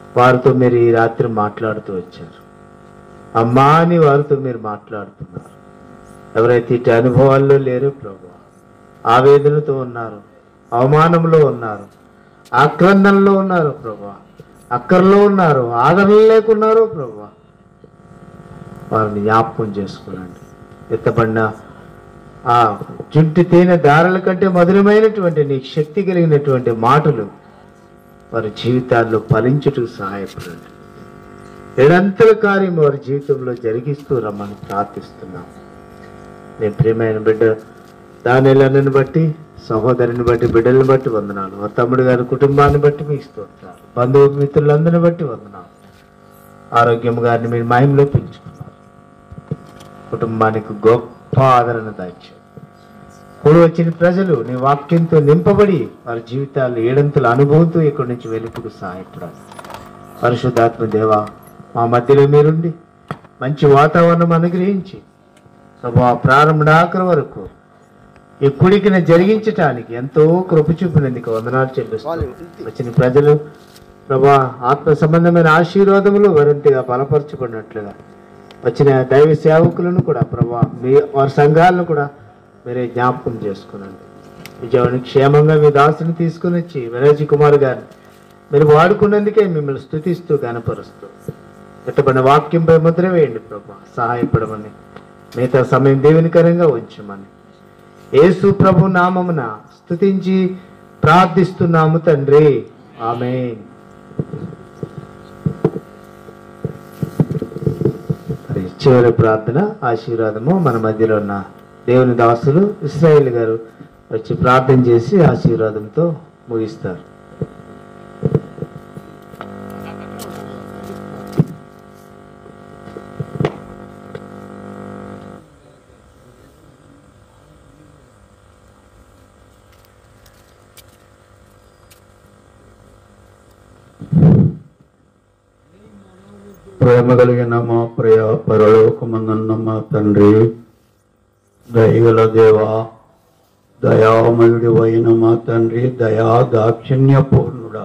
వారితో మీరు ఈ రాత్రి మాట్లాడుతూ వచ్చారు అమ్మా అని వారితో మీరు మాట్లాడుతున్నారు ఎవరైతే ఇటు అనుభవాల్లో లేరో ప్రభు ఆవేదనతో ఉన్నారు అవమానంలో ఉన్నారు ఆక్రందనలో ఉన్నారు ప్రభు అక్కర్లో ఉన్నారు ఆదరణ లేకున్నారో ప్రభు వారిని జ్ఞాపకం చేసుకోనండి ఎత్తబడిన ఆ చుంటి తేనె దారుల కంటే మధురమైనటువంటి నీ శక్తి కలిగినటువంటి మాటలు వారి జీవితాల్లో ఫలించుటకు సహాయపడండి నిరంతర కార్యం వారి జీవితంలో జరిగిస్తూ రమ్మని ప్రార్థిస్తున్నాం నేను ప్రియమైన బిడ్డ దానిలను బట్టి సహోదరుని బట్టి బిడ్డలను బట్టి వందనాలు మా తమ్ముడు గారి కుటుంబాన్ని బట్టి మీకు స్తోత్రాలు బంధువు మిత్రులందరిని బట్టి వందనాలు ఆరోగ్యం గారిని మీరు మహిమలో పెంచుకున్నారు కుటుంబానికి గొప్ప ఆదరణ దాచారు కూడి వచ్చిన ప్రజలు నీ వాక్యంతో నింపబడి వారి జీవితాలు ఏడంతుల అనుభవంతో ఇక్కడి నుంచి వెలుపుకు సహాయపడాలి పరిశుద్ధాత్మ దేవ మా మధ్యలో మీరుండి మంచి వాతావరణం అనుగ్రహించి ప్రభా ప్రారంభ ఆఖరి వరకు ఈ కుడికిన జరిగించటానికి ఎంతో కృప చూపినందుకు వందనాలు చెల్లిస్తాను వచ్చిన ప్రజలు ప్రభా ఆత్మ సంబంధమైన ఆశీర్వాదములు మరింతగా బలపరచబడినట్లుగా వచ్చిన దైవ సేవకులను కూడా ప్రభా మీ వారి సంఘాలను కూడా మీరే జ్ఞాపకం చేసుకునండి విజయవాడని క్షేమంగా మీ దాసుని తీసుకుని వచ్చి విరాజీ కుమార్ గారిని మీరు వాడుకున్నందుకే మిమ్మల్ని స్థుతిస్తూ గనపరుస్తూ ఎత్తబడిన వాక్యంపై ముద్ర వేయండి ప్రభా సహాయపడమని మిగతా సమయం దేవునికరంగా ఉంచమని యేసు ప్రభు నామమున స్తుతించి ప్రార్థిస్తున్నాము తండ్రి ఆమె చివరి ప్రార్థన ఆశీర్వాదము మన మధ్యలో ఉన్న దేవుని దాసులు ఇస్రాయేల్ గారు వచ్చి ప్రార్థన చేసి ఆశీర్వాదంతో ముగిస్తారు ప్రేమ కలిగిన మా ప్రియ పరలోకమందున్న మా తండ్రి దయగల దేవ దయామయుడి అయిన మా తండ్రి దయా దాక్షిణ్య పూర్ణుడా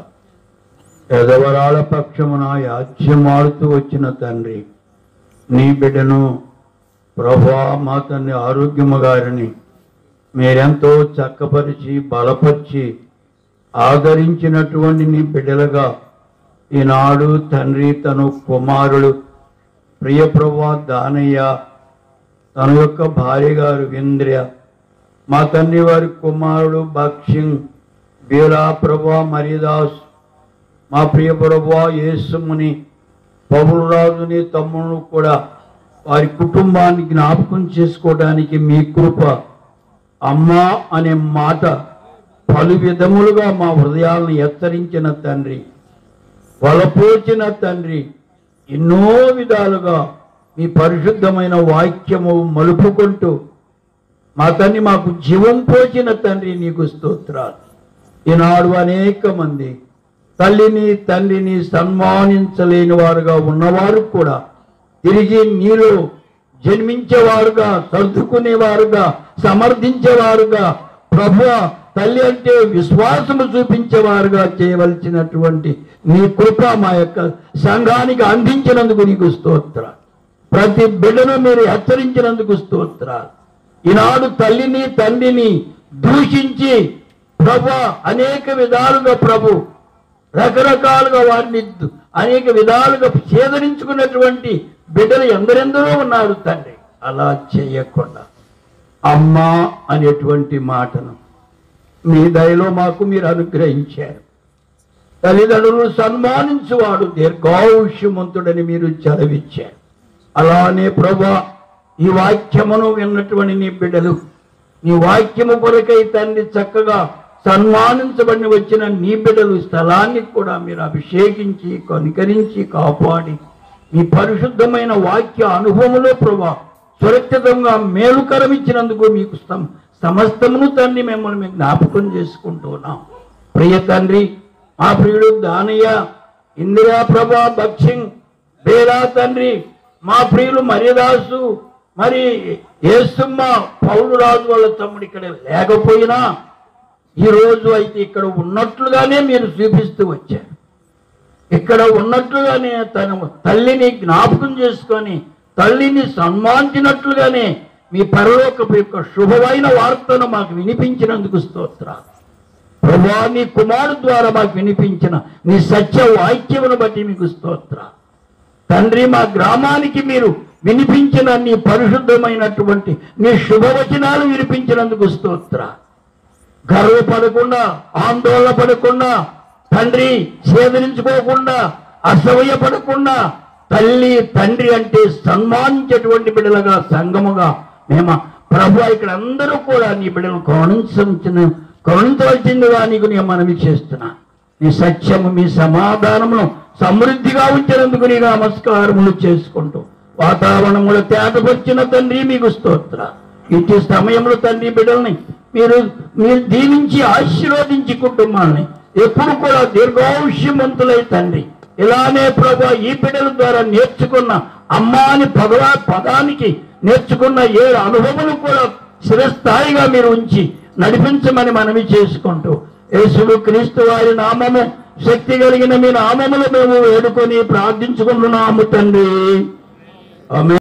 ఎదవరాల పక్షమున యాజ్యమాడుతూ వచ్చిన తండ్రి నీ బిడ్డను ప్రభా మా తండ్రి ఆరోగ్యము గారిని మీరెంతో చక్కపరిచి బలపరిచి ఆదరించినటువంటి నీ బిడ్డలుగా ఈనాడు తండ్రి తను కుమారుడు ప్రియప్రభా దానయ్య తన యొక్క భార్య గారు ఇంద్రియ మా తండ్రి వారి కుమారుడు భక్సింగ్ బీరా ప్రభా మరిదాస్ మా ప్రియ ప్రభా యేసుముని పౌరురాజుని తమ్ముడు కూడా వారి కుటుంబాన్ని జ్ఞాపకం చేసుకోవడానికి మీ కృప అమ్మా అనే మాట పలు విధములుగా మా హృదయాలను ఎత్తరించిన తండ్రి వలపోచిన తండ్రి ఎన్నో విధాలుగా మీ పరిశుద్ధమైన వాక్యము మలుపుకుంటూ మా తండ్రి మాకు జీవం పోచిన తండ్రి నీకు స్తోత్రాలు ఈనాడు అనేక మంది తల్లిని తండ్రిని సన్మానించలేని వారుగా ఉన్నవారు కూడా తిరిగి నీలో జన్మించేవారుగా సర్దుకునేవారుగా సమర్థించేవారుగా ప్రభు తల్లి అంటే విశ్వాసము చూపించేవారుగా చేయవలసినటువంటి నీ కృప మా యొక్క సంఘానికి అందించినందుకు నీకు స్తోత్రాలు ప్రతి బిడ్డను మీరు హెచ్చరించినందుకు స్తోత్రాలు ఈనాడు తల్లిని తండ్రిని దూషించి ప్రభు అనేక విధాలుగా ప్రభు రకరకాలుగా వారిని దు- అనేక విధాలుగా ఛేదరించుకున్నటువంటి బిడ్డలు ఎందరెందరో ఉన్నారు తండ్రి అలా చేయకుండా అమ్మా అనేటువంటి మాటను మీ దయలో మాకు మీరు అనుగ్రహించారు తల్లిదండ్రులు సన్మానించువాడు దీర్ఘాయుష్యమంతుడని మీరు చదివిచ్చారు అలానే ప్రభా ఈ వాక్యమును విన్నటువంటి నీ బిడ్డలు నీ వాక్యము కొరకై తండ్రి చక్కగా సన్మానించబడిన వచ్చిన నీ బిడ్డలు స్థలాన్ని కూడా మీరు అభిషేకించి కనికరించి కాపాడి మీ పరిశుద్ధమైన వాక్య అనుభవములో ప్రభా సురక్షితంగా మేలుకరమిచ్చినందుకు మీకు సం- సమస్తమును తండ్రి మిమ్మల్ని మేము జ్ఞాపకం చేసుకుంటున్నాం ప్రియ తండ్రి మా ప్రియుడు దానయ్య ఇందిరా ప్రభా భక్సింగ్ బేరా తండ్రి మా ప్రియులు మర్యదాసు మరి ఏసుమ్మ పౌలు రాజు వాళ్ళ తమ్ముడు ఇక్కడ లేకపోయినా ఈ రోజు అయితే ఇక్కడ ఉన్నట్లుగానే మీరు చూపిస్తూ వచ్చారు ఇక్కడ ఉన్నట్లుగానే తన తల్లిని జ్ఞాపకం చేసుకొని తల్లిని సన్మానించినట్లుగానే మీ పరలోకపు యొక్క శుభమైన వార్తను మాకు వినిపించినందుకు స్తోత్ర ప్రభా నీ కుమారు ద్వారా మాకు వినిపించిన నీ సత్య వాక్యమును బట్టి మీకు స్తోత్ర తండ్రి మా గ్రామానికి మీరు వినిపించిన నీ పరిశుద్ధమైనటువంటి నీ శుభవచనాలు వినిపించినందుకు స్తోత్ర గర్వపడకుండా ఆందోళన పడకుండా తండ్రి సేదరించుకోకుండా అసూయపడకుండా తల్లి తండ్రి అంటే సన్మానించేటువంటి బిడ్డలుగా సంగముగా మేము ప్రభు ఇక్కడ అందరూ కూడా నీ బిడ్డలు కరుణించిన కరుణించవలసిందిగా నీకు నేను మనవి చేస్తున్నా నీ సత్యము మీ సమాధానమును సమృద్ధిగా ఉంచినందుకు నీకు నమస్కారములు చేసుకుంటూ వాతావరణంలో తేటపరిచిన తండ్రి మీకు స్తోత్ర ఇటు సమయంలో తండ్రి బిడ్డల్ని మీరు మీరు దీవించి ఆశీర్వదించి కుటుంబాన్ని ఎప్పుడు కూడా దీర్ఘాయుష్యమంతులై తండ్రి ఇలానే ప్రభా ఈ బిడ్డల ద్వారా నేర్చుకున్న అమ్మా అని పదవా పదానికి నేర్చుకున్న ఏ అనుభవములు కూడా చిరస్థాయిగా మీరు ఉంచి నడిపించమని మనవి చేసుకుంటూ యేసుడు క్రీస్తు వారి నామము శక్తి కలిగిన మీ నామములు మేము వేడుకొని ప్రార్థించుకుంటున్నాము తండ్రి ఆమె